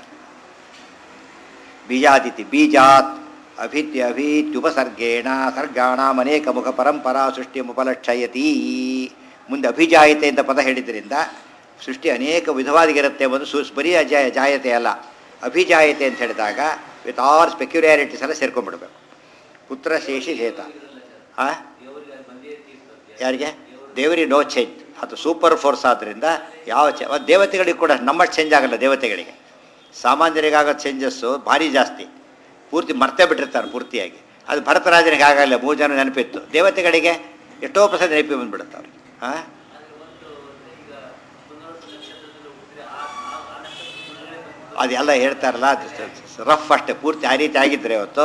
ಬೀಜಾದಿತಿ ಬೀಜಾತ್ ಅಭಿತ್ಯ ಅಭೀತ್ಯುಪಸರ್ಗೇಣ ಸರ್ಗಾಣಾಂ ಅನೇಕ ಮುಖ ಪರಂಪರಾ ಸೃಷ್ಟಿ ಉಪಲಕ್ಷಯತಿ ಮುಂದೆ ಅಭಿಜಾಯತೆ ಅಂತ ಪದ ಹೇಳಿದ್ರಿಂದ ಸೃಷ್ಟಿ ಅನೇಕ ವಿಧವಾಗಿರುತ್ತೆ ಎಂಬುದು ಸು ಬರೀ ಅಜಾಯ ಜಾಯತೆ ಅಲ್ಲ ಅಭಿಜಾಯತೆ ಅಂತ ಹೇಳಿದಾಗ ವಿತ್ ಆಲ್ ಸ್ಪೆಕ್ಯುಲಾರಿಟೀಸ್ ಎಲ್ಲ ಸೇರ್ಕೊಂಡ್ಬಿಡ್ಬೇಕು ಪುತ್ರ ಶೇಷಿ ಹೇತ ಆ ಯಾರಿಗೆ ದೇವರಿಗೆ ನೋ ಚೇಂಜ್ ಅದು ಸೂಪರ್ ಫೋರ್ಸ್ ಆದ್ದರಿಂದ ಯಾವ ಚೆ ಅದು ದೇವತೆಗಳಿಗೆ ಕೂಡ ನಮ್ಮಷ್ಟು ಚೇಂಜ್ ಆಗಲ್ಲ ದೇವತೆಗಳಿಗೆ ಸಾಮಾನ್ಯರಿಗಾಗೋ ಚೇಂಜಸ್ಸು ಭಾರಿ ಜಾಸ್ತಿ ಪೂರ್ತಿ ಮರ್ತೇ ಬಿಟ್ಟಿರ್ತಾರೆ ಪೂರ್ತಿಯಾಗಿ ಅದು ಭರತರಾಜನಿಗೆ ಆಗಲ್ಲ ಮೂರು ಜನ ನೆನಪಿತ್ತು ದೇವತೆಗಳಿಗೆ ಎಷ್ಟೋ ಪ್ರಸಾದ ನೆನಪಿ ಬಂದ್ಬಿಡುತ್ತೆ ಅವ್ರಿಗೆ ಹಾಂ ಅದೆಲ್ಲ ಹೇಳ್ತಾರಲ್ಲ ಅದು ರಫ್ ಅಷ್ಟೇ ಪೂರ್ತಿ ಆ ರೀತಿ ಆಗಿದ್ರೆ ಇವತ್ತು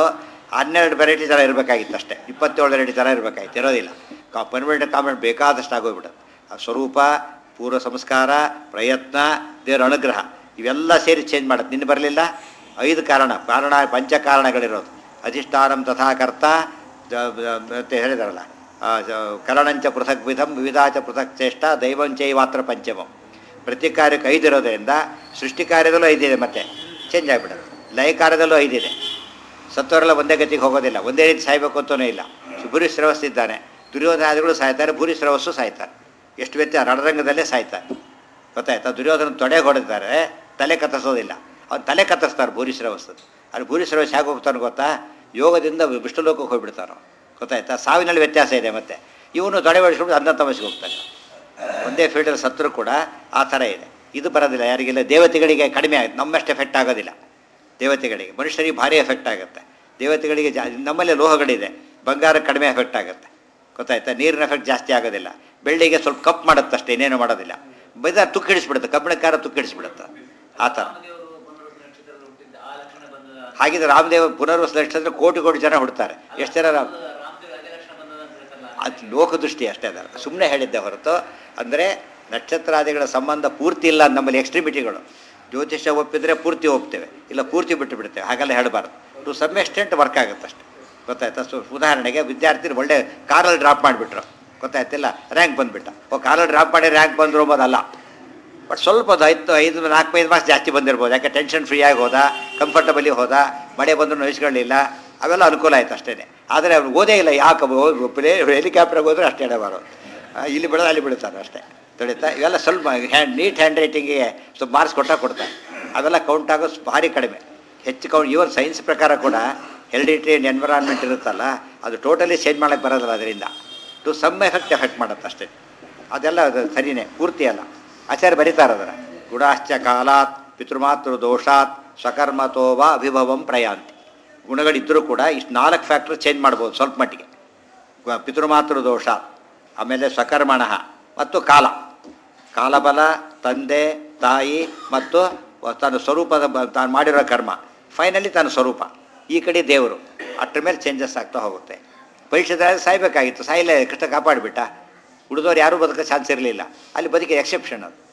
ಹನ್ನೆರಡು ವೆರೈಟಿ ಥರ ಇರಬೇಕಾಗಿತ್ತು ಅಷ್ಟೇ ಇಪ್ಪತ್ತೇಳು ವೆರೈಟಿ ಥರ ಇರಬೇಕಾಗಿತ್ತು ಇರೋದಿಲ್ಲ ಕಾ ಪರ್ಮನೆಂಟ್ ಕಾಮೆಂಟ್ ಬೇಕಾದಷ್ಟು ಆಗೋಗ್ಬಿಡುತ್ತೆ ಆ ಸ್ವರೂಪ ಪೂರ್ವ ಸಂಸ್ಕಾರ ಪ್ರಯತ್ನ ದೇವರ ಅನುಗ್ರಹ ಇವೆಲ್ಲ ಸೇರಿ ಚೇಂಜ್ ಮಾಡುತ್ತೆ ನಿನ್ನೆ ಬರಲಿಲ್ಲ ಐದು ಕಾರಣ ಕಾರಣ ಪಂಚ ಕಾರಣಗಳಿರೋದು ಅಧಿಷ್ಠಾನಂ ತಥಾಕರ್ತ ಜ- ಜ- ಅಂತ ಹೇಳಿದಾರಲ್ಲ ಆ, ಜ- ಕರಣಂಚ ಪೃಥಕ್ ವಿಧಂ ವಿವಿಧಾಚ ಪೃಥಕ್ ಚೇಷ್ಟ ದೈವಂಚೈವಾತ್ರ ಪಂಚಮಂ ಪ್ರತಿ ಕಾರ್ಯಕ್ಕೆ ಐದು ಇರೋದ್ರಿಂದ ಸೃಷ್ಟಿ ಕಾರ್ಯದಲ್ಲೂ ಐದಿದೆ ಮತ್ತೆ ಚೇಂಜ್ ಆಗಿಬಿಡುತ್ತೆ ಲಯ ಕಾರ್ಯದಲ್ಲೂ ಐದಿದೆ ಸತ್ತವರೆಲ್ಲ ಒಂದೇ ಗತಿಗೆ ಹೋಗೋದಿಲ್ಲ ಒಂದೇ ರೀತಿ ಸಾಯ್ಬೇಕು ಅಂತಲೂ ಇಲ್ಲ ಭೂರಿ ಶ್ರವಸ್ತಿದ್ದಾನೆ ದುರ್ಯೋಧನಾದಿಗಳು ಸಾಯ್ತಾರೆ ಭೂರಿ ಶ್ರವಸ್ಸು ಸಾಯ್ತಾರೆ ಎಷ್ಟು ವ್ಯತ್ಯಾಸ ರಣರಂಗದಲ್ಲೇ ಸಾಯ್ತಾರೆ ಗೊತ್ತಾಯ್ತಾ ದುರ್ಯೋಧನ ತೊಡೆಗೆ ಹೊಡೆದಿದ್ದಾರೆ ತಲೆ ಕತ್ತರಿಸೋದಿಲ್ಲ ಅವ್ನು ತಲೆ ಕತ್ತರಿಸ್ತಾರೆ ಭೂರಿ ಶ್ರವಸ್ಸು ಅದು ಭೂರಿ ಶ್ರವಸ್ ಹೇಗೆ ಹೋಗ್ತಾನೆ ಗೊತ್ತಾ ಯೋಗದಿಂದ ವಿಷ್ಣು ಲೋಕಕ್ಕೆ ಹೋಗ್ಬಿಡ್ತಾರೋ ಗೊತ್ತಾಯ್ತಾ ಸಾವಿನಲ್ಲಿ ವ್ಯತ್ಯಾಸ ಇದೆ ಮತ್ತೆ ಇವನು ತೊಡೆ ಹೊಡಿಸ್ಕೊಂಡು ಅಂಧ ತಮಸ್ಗೆ ಹೋಗ್ತಾನೆ ಒಂದೇ ಫೀಲ್ಡಲ್ಲಿ ಸತ್ರು ಕೂಡ ಆ ಥರ ಇದೆ ಇದು ಬರೋದಿಲ್ಲ ಯಾರಿಗಿಲ್ಲ ದೇವತೆಗಳಿಗೆ ಕಡಿಮೆ ಆಗುತ್ತೆ ನಮ್ಮಷ್ಟು ಎಫೆಕ್ಟ್ ಆಗೋದಿಲ್ಲ ದೇವತೆಗಳಿಗೆ ಮನುಷ್ಯರಿಗೆ ಭಾರಿ ಎಫೆಕ್ಟ್ ಆಗುತ್ತೆ ದೇವತೆಗಳಿಗೆ ಜಾ ನಮ್ಮಲ್ಲಿ ಲೋಹಗಳಿದೆ ಬಂಗಾರ ಕಡಿಮೆ ಎಫೆಕ್ಟ್ ಆಗುತ್ತೆ ಗೊತ್ತಾಯ್ತಾ ನೀರಿನ ಎಫೆಕ್ಟ್ ಜಾಸ್ತಿ ಆಗೋದಿಲ್ಲ ಬೆಳ್ಳಿಗೆ ಸ್ವಲ್ಪ ಕಪ್ ಮಾಡುತ್ತೆ ಅಷ್ಟೇ ಇನ್ನೇನು ಮಾಡೋದಿಲ್ಲ ಬೈದ ತುಕ್ಕಿಡಿಸ್ಬಿಡುತ್ತೆ ಕಬ್ಬಿಣಕಾರ ತುಕ್ಕಿಡಿಸ್ಬಿಡುತ್ತೆ ಆ ಥರ ರಾಮದೇವರು ಪುನರ್ವಸು ನಕ್ಷತ್ರದಲ್ಲಿ ಹುಟ್ಟಿದ್ದ ಆ ಲಕ್ಷಣ ಬಂದದ ಹಾಗಿದ್ರೆ ರಾಮದೇವ ಪುನರ್ವಸ ನಕ್ಷತ್ರ ಕೋಟಿ ಕೋಟಿ ಜನ ಹುಡ್ತಾರೆ ಎಷ್ಟು ಜನ ರಾಮ್ ರಾಮದೇವರು ಅದೇ ಲಕ್ಷಣ ಬಂದದ ಅಂತ ಹೇಳ್ತಾರಲ್ಲ ಅದು ಲೋಕದೃಷ್ಟಿ ಅಷ್ಟೇ ಅದರ ಸುಮ್ಮನೆ ಹೇಳಿದ್ದೆ ಹೊರತು ಅಂದರೆ ನಕ್ಷತ್ರಾದಿಗಳ ಸಂಬಂಧ ಪೂರ್ತಿ ಇಲ್ಲ ನಮ್ಮಲ್ಲಿ ಎಕ್ಸ್ಟ್ರಿಮಿಟಿಗಳು ಜ್ಯೋತಿಷ್ಯ ಒಪ್ಪಿದ್ರೆ ಪೂರ್ತಿ ಒಪ್ತೇವೆ ಇಲ್ಲ ಪೂರ್ತಿ ಬಿಟ್ಟು ಬಿಡ್ತೇವೆ ಹಾಗೆಲ್ಲ ಹೇಳಬಾರ್ದು ಟು ಸಮ್ ಎಕ್ಸ್ಟೆಂಟ್ ವರ್ಕ್ ಆಗುತ್ತೆ ಅಷ್ಟೆ ಗೊತ್ತಾಯ್ತಾ ಸೊ ಉದಾಹರಣೆಗೆ ವಿದ್ಯಾರ್ಥಿ ಒಳ್ಳೆ ಕಾರಲ್ಲಿ ಡ್ರಾಪ್ ಮಾಡಿಬಿಟ್ರು ಗೊತ್ತಾಯ್ತಿಲ್ಲ ರ್ಯಾಂಕ್ ಬಂದುಬಿಟ್ಟ ಓ ಕಾರಲ್ಲಿ ಡ್ರಾಪ್ ಮಾಡಿ ರ್ಯಾಂಕ್ ಬಂದರು ಅಂಬೋದಲ್ಲ ಬಟ್ ಸ್ವಲ್ಪ ಒಂದು ಐದು ಐದು ನಾಲ್ಕು ಐದು ಮಾರ್ಕ್ಸ್ ಜಾಸ್ತಿ ಬಂದಿರ್ಬೋದು ಯಾಕೆ ಟೆನ್ಷನ್ ಫ್ರೀ ಆಗಿ ಹೋದ ಕಂಫರ್ಟಬಲಿ ಹೋದ ಮಳೆ ಬಂದರೂ ನೋಯಿಸ್ಕೊಳ್ಳಿಲ್ಲ ಅವೆಲ್ಲ ಅನುಕೂಲ ಆಯ್ತು ಅಷ್ಟೇ ಆದರೆ ಅವ್ರು ಓದೇ ಇಲ್ಲ ಯಾಕೆ ಪ್ಲೇ ಹೆಲಿಕಾಪ್ಟರ್ಗೆ ಹೋದ್ರೆ ಅಷ್ಟೇ ಹೇಳಬಾರ್ದು ಆ, ಇಲ್ಲಿ ಬಿಡೋದು ಅಲ್ಲಿ ಬಿಡ್ತಾರೆ ಅಷ್ಟೇ ತಿಳಿತಾ ಇವೆಲ್ಲ ಸ್ವಲ್ಪ ಹ್ಯಾಂಡ್ ನೀಟ್ ಹ್ಯಾಂಡ್ ರೈಟಿಂಗಿಗೆ ಸ್ವಲ್ಪ ಮಾರ್ಕ್ಸ್ ಕೊಟ್ಟ ಕೊಡ್ತಾರೆ ಅವೆಲ್ಲ ಕೌಂಟ್ ಆಗೋದು ಭಾರಿ ಕಡಿಮೆ ಹೆಚ್ಚು ಕೌಂಟ್ ಇವನ್ ಸೈನ್ಸ್ ಪ್ರಕಾರ ಕೂಡ ಹೆರಿಡಿಟಿ ಆ್ಯಂಡ್ ಎನ್ವಿರಾನ್ಮೆಂಟ್ ಇರುತ್ತಲ್ಲ ಅದು ಟೋಟಲಿ ಚೇಂಜ್ ಮಾಡೋಕ್ಕೆ ಬರೋದಿಲ್ಲ ಅದರಿಂದ ಟು ಸಮ್ ಎಫೆಕ್ಟ್ ಎಫೆಕ್ಟ್ ಮಾಡುತ್ತೆ ಅಷ್ಟೇ ಅದೆಲ್ಲ ಅದು ಸರಿನೇ ಪೂರ್ತಿ ಅಲ್ಲ ಆಚಾರ್ಯ ಬರೀತಾರೆ ಅದರ ಗುಣಾಶ್ಚ ಕಾಲಾತ್ ಪಿತೃಮಾತೃ ದೋಷಾತ್ ಸ್ವಕರ್ಮತೋ ವಾ ಅಭಿಭವಂ ಪ್ರಯಾಂತಿ ಗುಣಗಳಿದ್ದರೂ ಕೂಡ ಇಷ್ಟು ನಾಲ್ಕು ಫ್ಯಾಕ್ಟ್ರ್ ಚೇಂಜ್ ಮಾಡ್ಬೋದು ಸ್ವಲ್ಪ ಮಟ್ಟಿಗೆ ಗ- ಪಿತೃಮಾತೃ ದೋಷ ಆಮೇಲೆ ಸ್ವಕರ್ಮಣ ಮತ್ತು ಕಾಲ ಕಾಲಬಲ ತಂದೆ ತಾಯಿ ಮತ್ತು ತನ್ನ ಸ್ವರೂಪದ ಬ- ತಾನು ಮಾಡಿರೋ ಕರ್ಮ ಫೈನಲಿ ತನ್ನ ಸ್ವರೂಪ ಈ ಕಡೆ ದೇವರು ಅಷ್ಟರ ಮೇಲೆ ಚೇಂಜಸ್ ಆಗ್ತಾ ಹೋಗುತ್ತೆ ಪರೀಕ್ಷೆದಾಗ ಸಾಯ್ಬೇಕಾಗಿತ್ತು ಸಾಯಿಲ್ಲ ಕೃಷ್ಣ ಕಾಪಾಡಿಬಿಟ್ಟ ಉಳಿದವ್ರು ಯಾರೂ ಬದುಕೋ ಚಾನ್ಸ್ ಇರಲಿಲ್ಲ ಅಲ್ಲಿ ಬದುಕಿ ಎಕ್ಸೆಪ್ಷನ್ ಅದು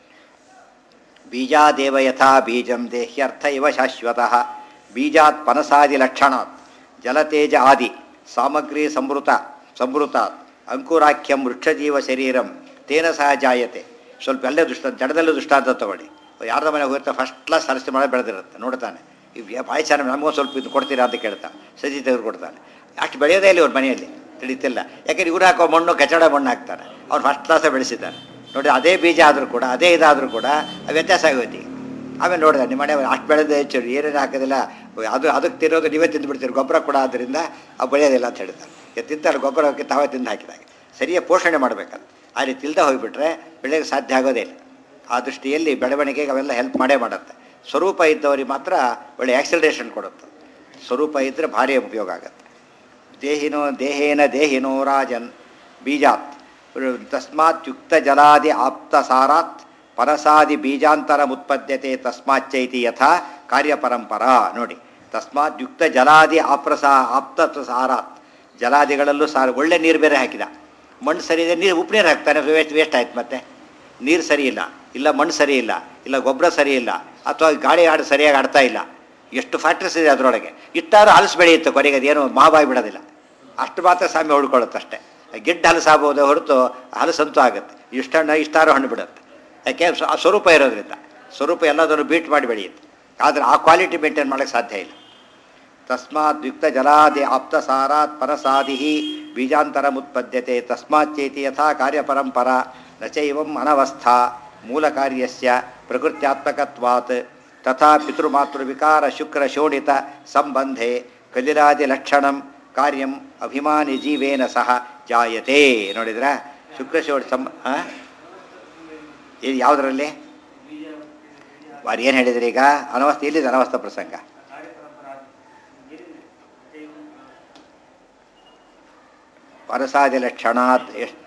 ಬೀಜಾದೇವ ಯಥಾ ಬೀಜಂ ದೇಹ್ಯರ್ಥ ಇವ ಶಾಶ್ವತಃ ಬೀಜಾತ್ ಪನಸಾದಿ ಲಕ್ಷಣಾತ್ ಜಲತೇಜ ಆದಿ ಸಾಮಗ್ರಿ ಸಂವೃತ ಸಂವೃತಾತ್ ಅಂಕುರಾಖ್ಯಂ ವೃಕ್ಷಜೀವ ಶರೀರಂ ತೇನ ಸಹ ಜಾಯತೆ ಸ್ವಲ್ಪ ಅಲ್ಲೇ ದುಷ್ಟ ಜಡದಲ್ಲೂ ದುಷ್ಟಾಂತ ತಗೊಳ್ಳಿ ಯಾರ್ದ ಮನೆಗೆ ಹೋಗಿರ್ತಾ ಫಸ್ಟ್ ಕ್ಲಾಸ್ ಸರಸ್ತಿ ಮಾಡಿ ಬೆಳೆದಿರುತ್ತೆ ನೋಡ್ತಾನೆ ಇವ್ ಭಾಳ ಚೆನ್ನಾಗಿ ನಮಗೊಂದು ಸ್ವಲ್ಪ ಇದು ಕೊಡ್ತೀರಾ ಅಂತ ಕೇಳ್ತಾ ಸಜಿ ತೆಗೆದು ಕೊಡ್ತಾನೆ ಅಷ್ಟು ಬೆಳೆಯೋದೇ ಇಲ್ಲ ಇವ್ರ ಮನೆಯಲ್ಲಿ ತಿಳಿತಿಲ್ಲ ಯಾಕಂದ್ರೆ ಇವ್ರು ಹಾಕೋ ಮಣ್ಣು ಕಚಡ ಮಣ್ಣು ಹಾಕ್ತಾನೆ ಅವ್ನು ಫಸ್ಟ್ ಕ್ಲಾಸೇ ಬೆಳೆಸಿದ್ದಾನೆ ನೋಡಿ ಅದೇ ಬೀಜ ಆದರೂ ಕೂಡ ಅದೇ ಇದಾದರೂ ಕೂಡ ಆ ವ್ಯತ್ಯಾಸ ಆಗೋಯ್ತು ಈಗ. ಆಮೇಲೆ ನೋಡಿದೆ ನಿಮ್ಮ ಮನೆ ಅಷ್ಟು ಬೆಳೆದ ಹೆಚ್ಚು ಏನೇನು ಹಾಕೋದಿಲ್ಲ ಅದು ಅದಕ್ಕೆ ತಿನ್ನೋದು ನೀವೇ ತಿಂದುಬಿಡ್ತೀರಿ ಗೊಬ್ಬರ ಕೂಡ ಆದ್ದರಿಂದ ಆ ಬೆಳೆಯೋದಿಲ್ಲ ಅಂತ ಹೇಳ್ತಾರೆ ಈಗ ತಿಂತಾರೆ ಗೊಬ್ಬರಕ್ಕೆ ತಾವೇ ತಿಂದು ಹಾಕಿದಾಗ ಸರಿಯಾಗಿ ಪೋಷಣೆ ಮಾಡಬೇಕಂತ ಆ ರೀತಿ ಇಲ್ದೆ ಹೋಗಿಬಿಟ್ರೆ ಬೆಳೆಯೋಕ್ಕೆ ಸಾಧ್ಯ ಆಗೋದೇ ಇಲ್ಲ ಆ ದೃಷ್ಟಿಯಲ್ಲಿ ಬೆಳವಣಿಗೆಗೆ ಅವೆಲ್ಲ ಹೆಲ್ಪ್ ಮಾಡೇ ಮಾಡುತ್ತೆ ಸ್ವರೂಪ ಇದ್ದವರಿಗೆ ಮಾತ್ರ ಒಳ್ಳೆ ಆಕ್ಸಿಲರೇಷನ್ ಕೊಡುತ್ತೆ ಸ್ವರೂಪ ಇದ್ದರೆ ಭಾರಿ ಉಪಯೋಗ ಆಗುತ್ತೆ ದೇಹಿನೋ ದೇಹೇನ ದೇಹಿನೋ ರಾಜನ್ ಬೀಜಾತ್ ತಸ್ಮಾತ್ ಯುಕ್ತ ಜಲಾದಿ ಆಪ್ತ ಸಾರಾತ್ ಪರಸಾದಿ ಬೀಜಾಂತರ ಮುತ್ಪದ್ಯತೆ ತಸ್ಮಾಚ್ಚೈತಿ ಯಥಾ ಕಾರ್ಯಪರಂಪರಾ ನೋಡಿ ತಸ್ಮಾತ್ ಯುಕ್ತ ಜಲಾದಿ ಆಪ್ರಸ ಆಪ್ತ ಸಾರಾತ್ ಜಲಾದಿಗಳಲ್ಲೂ ಸಾರ ಒಳ್ಳೆ ನೀರು ಬೇರೆ ಹಾಕಿದ ಮಣ್ಣು ಸರಿ ಇದೆ ನೀರು ಉಪ್ಪು ನೀರು ಹಾಕ್ತಾನೆ ವೇಸ್ಟ್ ವೇಸ್ಟ್ ಆಯ್ತು ಮತ್ತೆ ನೀರು ಸರಿ ಇಲ್ಲ ಇಲ್ಲ ಮಣ್ಣು ಸರಿ ಇಲ್ಲ ಇಲ್ಲ ಗೊಬ್ಬರ ಸರಿ ಇಲ್ಲ ಅಥವಾ ಗಾಳಿ ಆಡು ಸರಿಯಾಗಿ ಆಡ್ತಾ ಇಲ್ಲ ಎಷ್ಟು ಫ್ಯಾಕ್ಟ್ರೀಸ್ ಇದೆ ಅದರೊಳಗೆ ಇಟ್ಟಾರು ಹಲಸು ಬೆಳೆಯುತ್ತೆ ಕೊನೆಗೆ ಅದೇನು ಮಾಬಾಯಿ ಬಿಡೋದಿಲ್ಲ ಅಷ್ಟು ಮಾತ್ರ ಸಾಮ್ಯ ಉಳ್ಕೊಳ್ಳುತ್ತೆ ಅಷ್ಟೇ ಗಿಡ್ಡ ಹಲಸಾಗ್ಬೋದು ಹೊರತು ಹಲಸಂತೂ ಆಗುತ್ತೆ ಇಷ್ಟ ಹಣ್ಣು ಇಷ್ಟಾರು ಹಣ್ಣು ಬಿಡುತ್ತೆ ಯಾಕೆ ಸ್ವ- ಆ ಸ್ವರೂಪ ಇರೋದ್ರಿಂದ ಸ್ವರೂಪ ಎಲ್ಲದನ್ನು ಬೀಟ್ ಮಾಡಿ ಬೆಳೆಯುತ್ತೆ ಆದರೆ ಆ ಕ್ವಾಲಿಟಿ ಮೇಂಟೈನ್ ಮಾಡೋಕ್ಕೆ ಸಾಧ್ಯ ಇಲ್ಲ ತಸ್ಮಾತ್ ಯುಕ್ತ ಜಲಾದಿ ಆಪ್ತಸಾರಾತ್ ಪರಸಾದಿ ಬೀಜಾಂತರಮುತ್ಪದ್ಯತೆ ತಸ್ಮಾಚ್ಚೇತಿ ಯಥಾ ಕಾರ್ಯಪರಂಪರ ನ ಚೈವಂ ಅನವಸ್ಥಾ ಮೂಲಕಾರ್ಯಸ್ಯ ಪ್ರಕೃತ್ಯಾತ್ಮಕತ್ವಾತ್ ತಥಾ ಪಿತೃಮಾತೃವಿಕಾರ ಶುಕ್ರ ಶೋಣಿತ ಸಂಬಂಧೆ ಕಲಿಲಾದಿ ಲಕ್ಷಣಂ ಕಾರ್ಯಂ ಅಭಿಮಾನಿ ಜೀವೇನ ಸಹ ಜಾಯತೆ ನೋಡಿದ್ರ ಶುಕ್ರ ಶೋಣ ಸಂ ಆ? ಇದು ಯಾವುದರಲ್ಲಿ ವಾರು ಏನು ಹೇಳಿದ್ರಿ ಈಗ ಅನವಸ್ಥೆ ಇಲ್ಲಿದೆ ಅನವಸ್ಥ ಪ್ರಸಂಗ ಪರಸಾದಿ ಲಕ್ಷಣಾತ್ ಎಷ್ಟು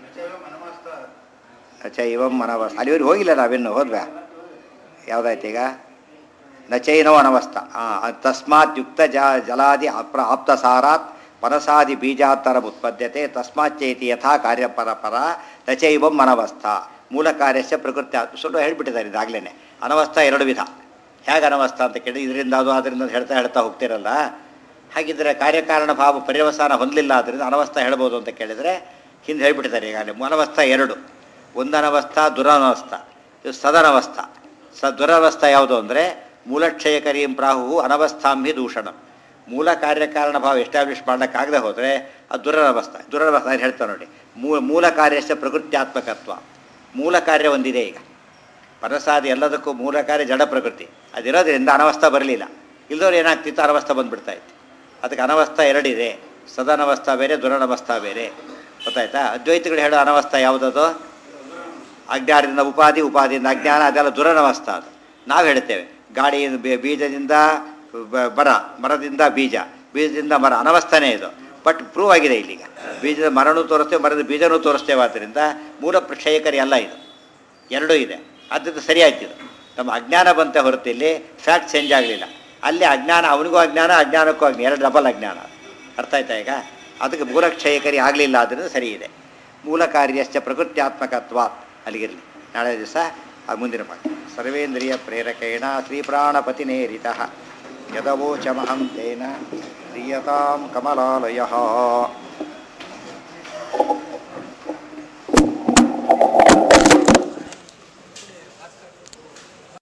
ಅಚ್ಚ ಇವಂ ಮನವಸ್ ಅಲ್ಲಿವರೆಗೆ ಹೋಗಿಲ್ಲ ನಾವಿನ್ನು ಹೋದ್ವಾ ಯಾವುದಾಯ್ತು ಈಗ ನ ಚೈನೋ ಅನವಸ್ಥ ಆ, ತಸ್ಮಾತ್ ಯುಕ್ತ ಜ ಜಲಾದಿ ಅಪ್ರ ಆಪ್ತಸಾರಾತ್ ಪನಸಾದಿ ಬೀಜಾತ್ತರ ಉತ್ಪದ್ಯತೆ ತಸ್ಮಾಚ್ಚೈತಿ ಯಥಾ ಕಾರ್ಯಪರಪರ ನ ಚೈವಂ ಅನವಸ್ಥ ಮೂಲ ಕಾರ್ಯಸ್ಯ ಪ್ರಕೃತಿ ಸುಳ್ಳು ಹೇಳ್ಬಿಟ್ಟಿದ್ದಾರೆ ಇದಾಗಲೇ ಅನವಸ್ಥ ಎರಡು ವಿಧ ಹೇಗೆ ಅನವಸ್ಥ ಅಂತ ಕೇಳಿ ಇದರಿಂದ ಅದು ಅದರಿಂದ ಅದು ಹೇಳ್ತಾ ಹೇಳ್ತಾ ಹೋಗ್ತಿರಲ್ಲ ಹಾಗಿದ್ರೆ ಕಾರ್ಯಕಾರಣ ಭಾವ ಪರ್ಯವಸಾನ ಹೊಂದಲಿಲ್ಲ ಆದ್ದರಿಂದ ಅನವಸ್ಥ ಹೇಳ್ಬೋದು ಅಂತ ಕೇಳಿದರೆ ಹಿಂದೆ ಹೇಳ್ಬಿಟ್ಟಿದ್ದಾರೆ ಈಗಾಗಲೇ ಅನವಸ್ಥ ಎರಡು ಒಂದು ಅನವಸ್ಥ ದುರನವಸ್ಥ ಇದು ಸದನವಸ್ಥ ಸ ದುರವಸ್ಥ ಯಾವುದು ಅಂದರೆ ಮೂಲಕ್ಷಯಕರೀಂ ಪ್ರಾಹು ಅನವಸ್ಥಾಂಹಿ ದೂಷಣಂ ಮೂಲ ಕಾರ್ಯಕಾರಣ ಭಾವ ಎಸ್ಟಾಬ್ಲಿಷ್ ಮಾಡೋಕ್ಕಾಗದೆ ಹೋದರೆ ಅದು ದುರನವಸ್ಥ ದುರನವಸ್ಥ ಅಂತ ಹೇಳ್ತಾರೆ ನೋಡಿ ಮೂಲ ಮೂಲ ಕಾರ್ಯಸ್ಯ ಪ್ರಕೃತ್ಯಾತ್ಮಕತ್ವ ಮೂಲ ಕಾರ್ಯ ಒಂದಿದೆ ಈಗ ಪರಸಾದಿ ಎಲ್ಲದಕ್ಕೂ ಮೂಲ ಕಾರ್ಯ ಜಡ ಪ್ರಕೃತಿ ಅದಿರೋದ್ರಿಂದ ಅನವಸ್ಥ ಬರಲಿಲ್ಲ ಇಲ್ಲದವ್ರು ಏನಾಗ್ತಿತ್ತು ಅನವಸ್ಥ ಬಂದ್ಬಿಡ್ತಾ ಇತ್ತು ಅದಕ್ಕೆ ಅನವಸ್ಥ ಎರಡಿದೆ ಸದನವಸ್ಥ ಬೇರೆ ದುರನವಸ್ಥ ಬೇರೆ ಗೊತ್ತಾಯ್ತಾ ಅದ್ವೈತಗಳು ಹೇಳೋ ಅನವಸ್ಥ ಯಾವುದದು ಅಜ್ಞಾನದಿಂದ ಉಪಾಧಿ ಉಪಾಧಿಯಿಂದ ಅಜ್ಞಾನ ಅದೆಲ್ಲ ದುರನವಸ್ಥ ಅದು ನಾವು ಹೇಳ್ತೇವೆ ಗಾಡಿ ಬೀ- ಬೀಜದಿಂದ ಬ- ಮರ ಮರದಿಂದ ಬೀಜ ಬೀಜದಿಂದ ಮರ ಅನವಸ್ಥನೇ ಇದು ಬಟ್ ಪ್ರೂವ್ ಆಗಿದೆ ಇಲ್ಲಿಗ ಬೀಜದ ಮರನೂ ತೋರಿಸ್ತೇವೆ ಮರದ ಬೀಜನೂ ತೋರಿಸ್ತೇವೆ ಆದ್ದರಿಂದ ಮೂಲ ಪ್ರಕ್ಷಯಕರಿ ಅಲ್ಲ ಇದು ಎರಡೂ ಇದೆ ಆದ್ದರಿಂದ ಸರಿಯಾಯ್ತು ಇದು ನಮ್ಮ ಅಜ್ಞಾನ ಬಂತ ಹೊರತು ಇಲ್ಲಿ ಫ್ಯಾಕ್ಟ್ ಚೇಂಜ್ ಆಗಲಿಲ್ಲ ಅಲ್ಲಿ ಅಜ್ಞಾನ ಅವನಿಗೂ ಅಜ್ಞಾನ ಅಜ್ಞಾನಕ್ಕೂ ಅಜ್ಞಾನ ಎರಡು ಡಬಲ್ ಅಜ್ಞಾನ ಅರ್ಥ ಆಯ್ತಾ ಈಗ ಅದಕ್ಕೆ ಮೂಲಕ್ಷಯಕರಿ ಆಗಲಿಲ್ಲ ಆದ್ದರಿಂದ ಸರಿ ಇದೆ ಮೂಲ ಕಾರ್ಯಶ್ಚ ಪ್ರಕೃತ್ಯಾತ್ಮಕತ್ವಾತ್ ಅಲ್ಲಿಗಿರಲಿ ನಾಳೆ ದಿವಸ ಆ ಮುಂದಿನ ಪಾಠ ಸರ್ವೇಂದ್ರಿಯ ಪ್ರೇರಕೇಣ ಶ್ರೀಪ್ರಾಣಪತಿನೇರಿತ ಯದವೋಚಮಹಂ ತೇನ ಕ್ರಿಯತಾಂ ಕಮಲಾಲಯ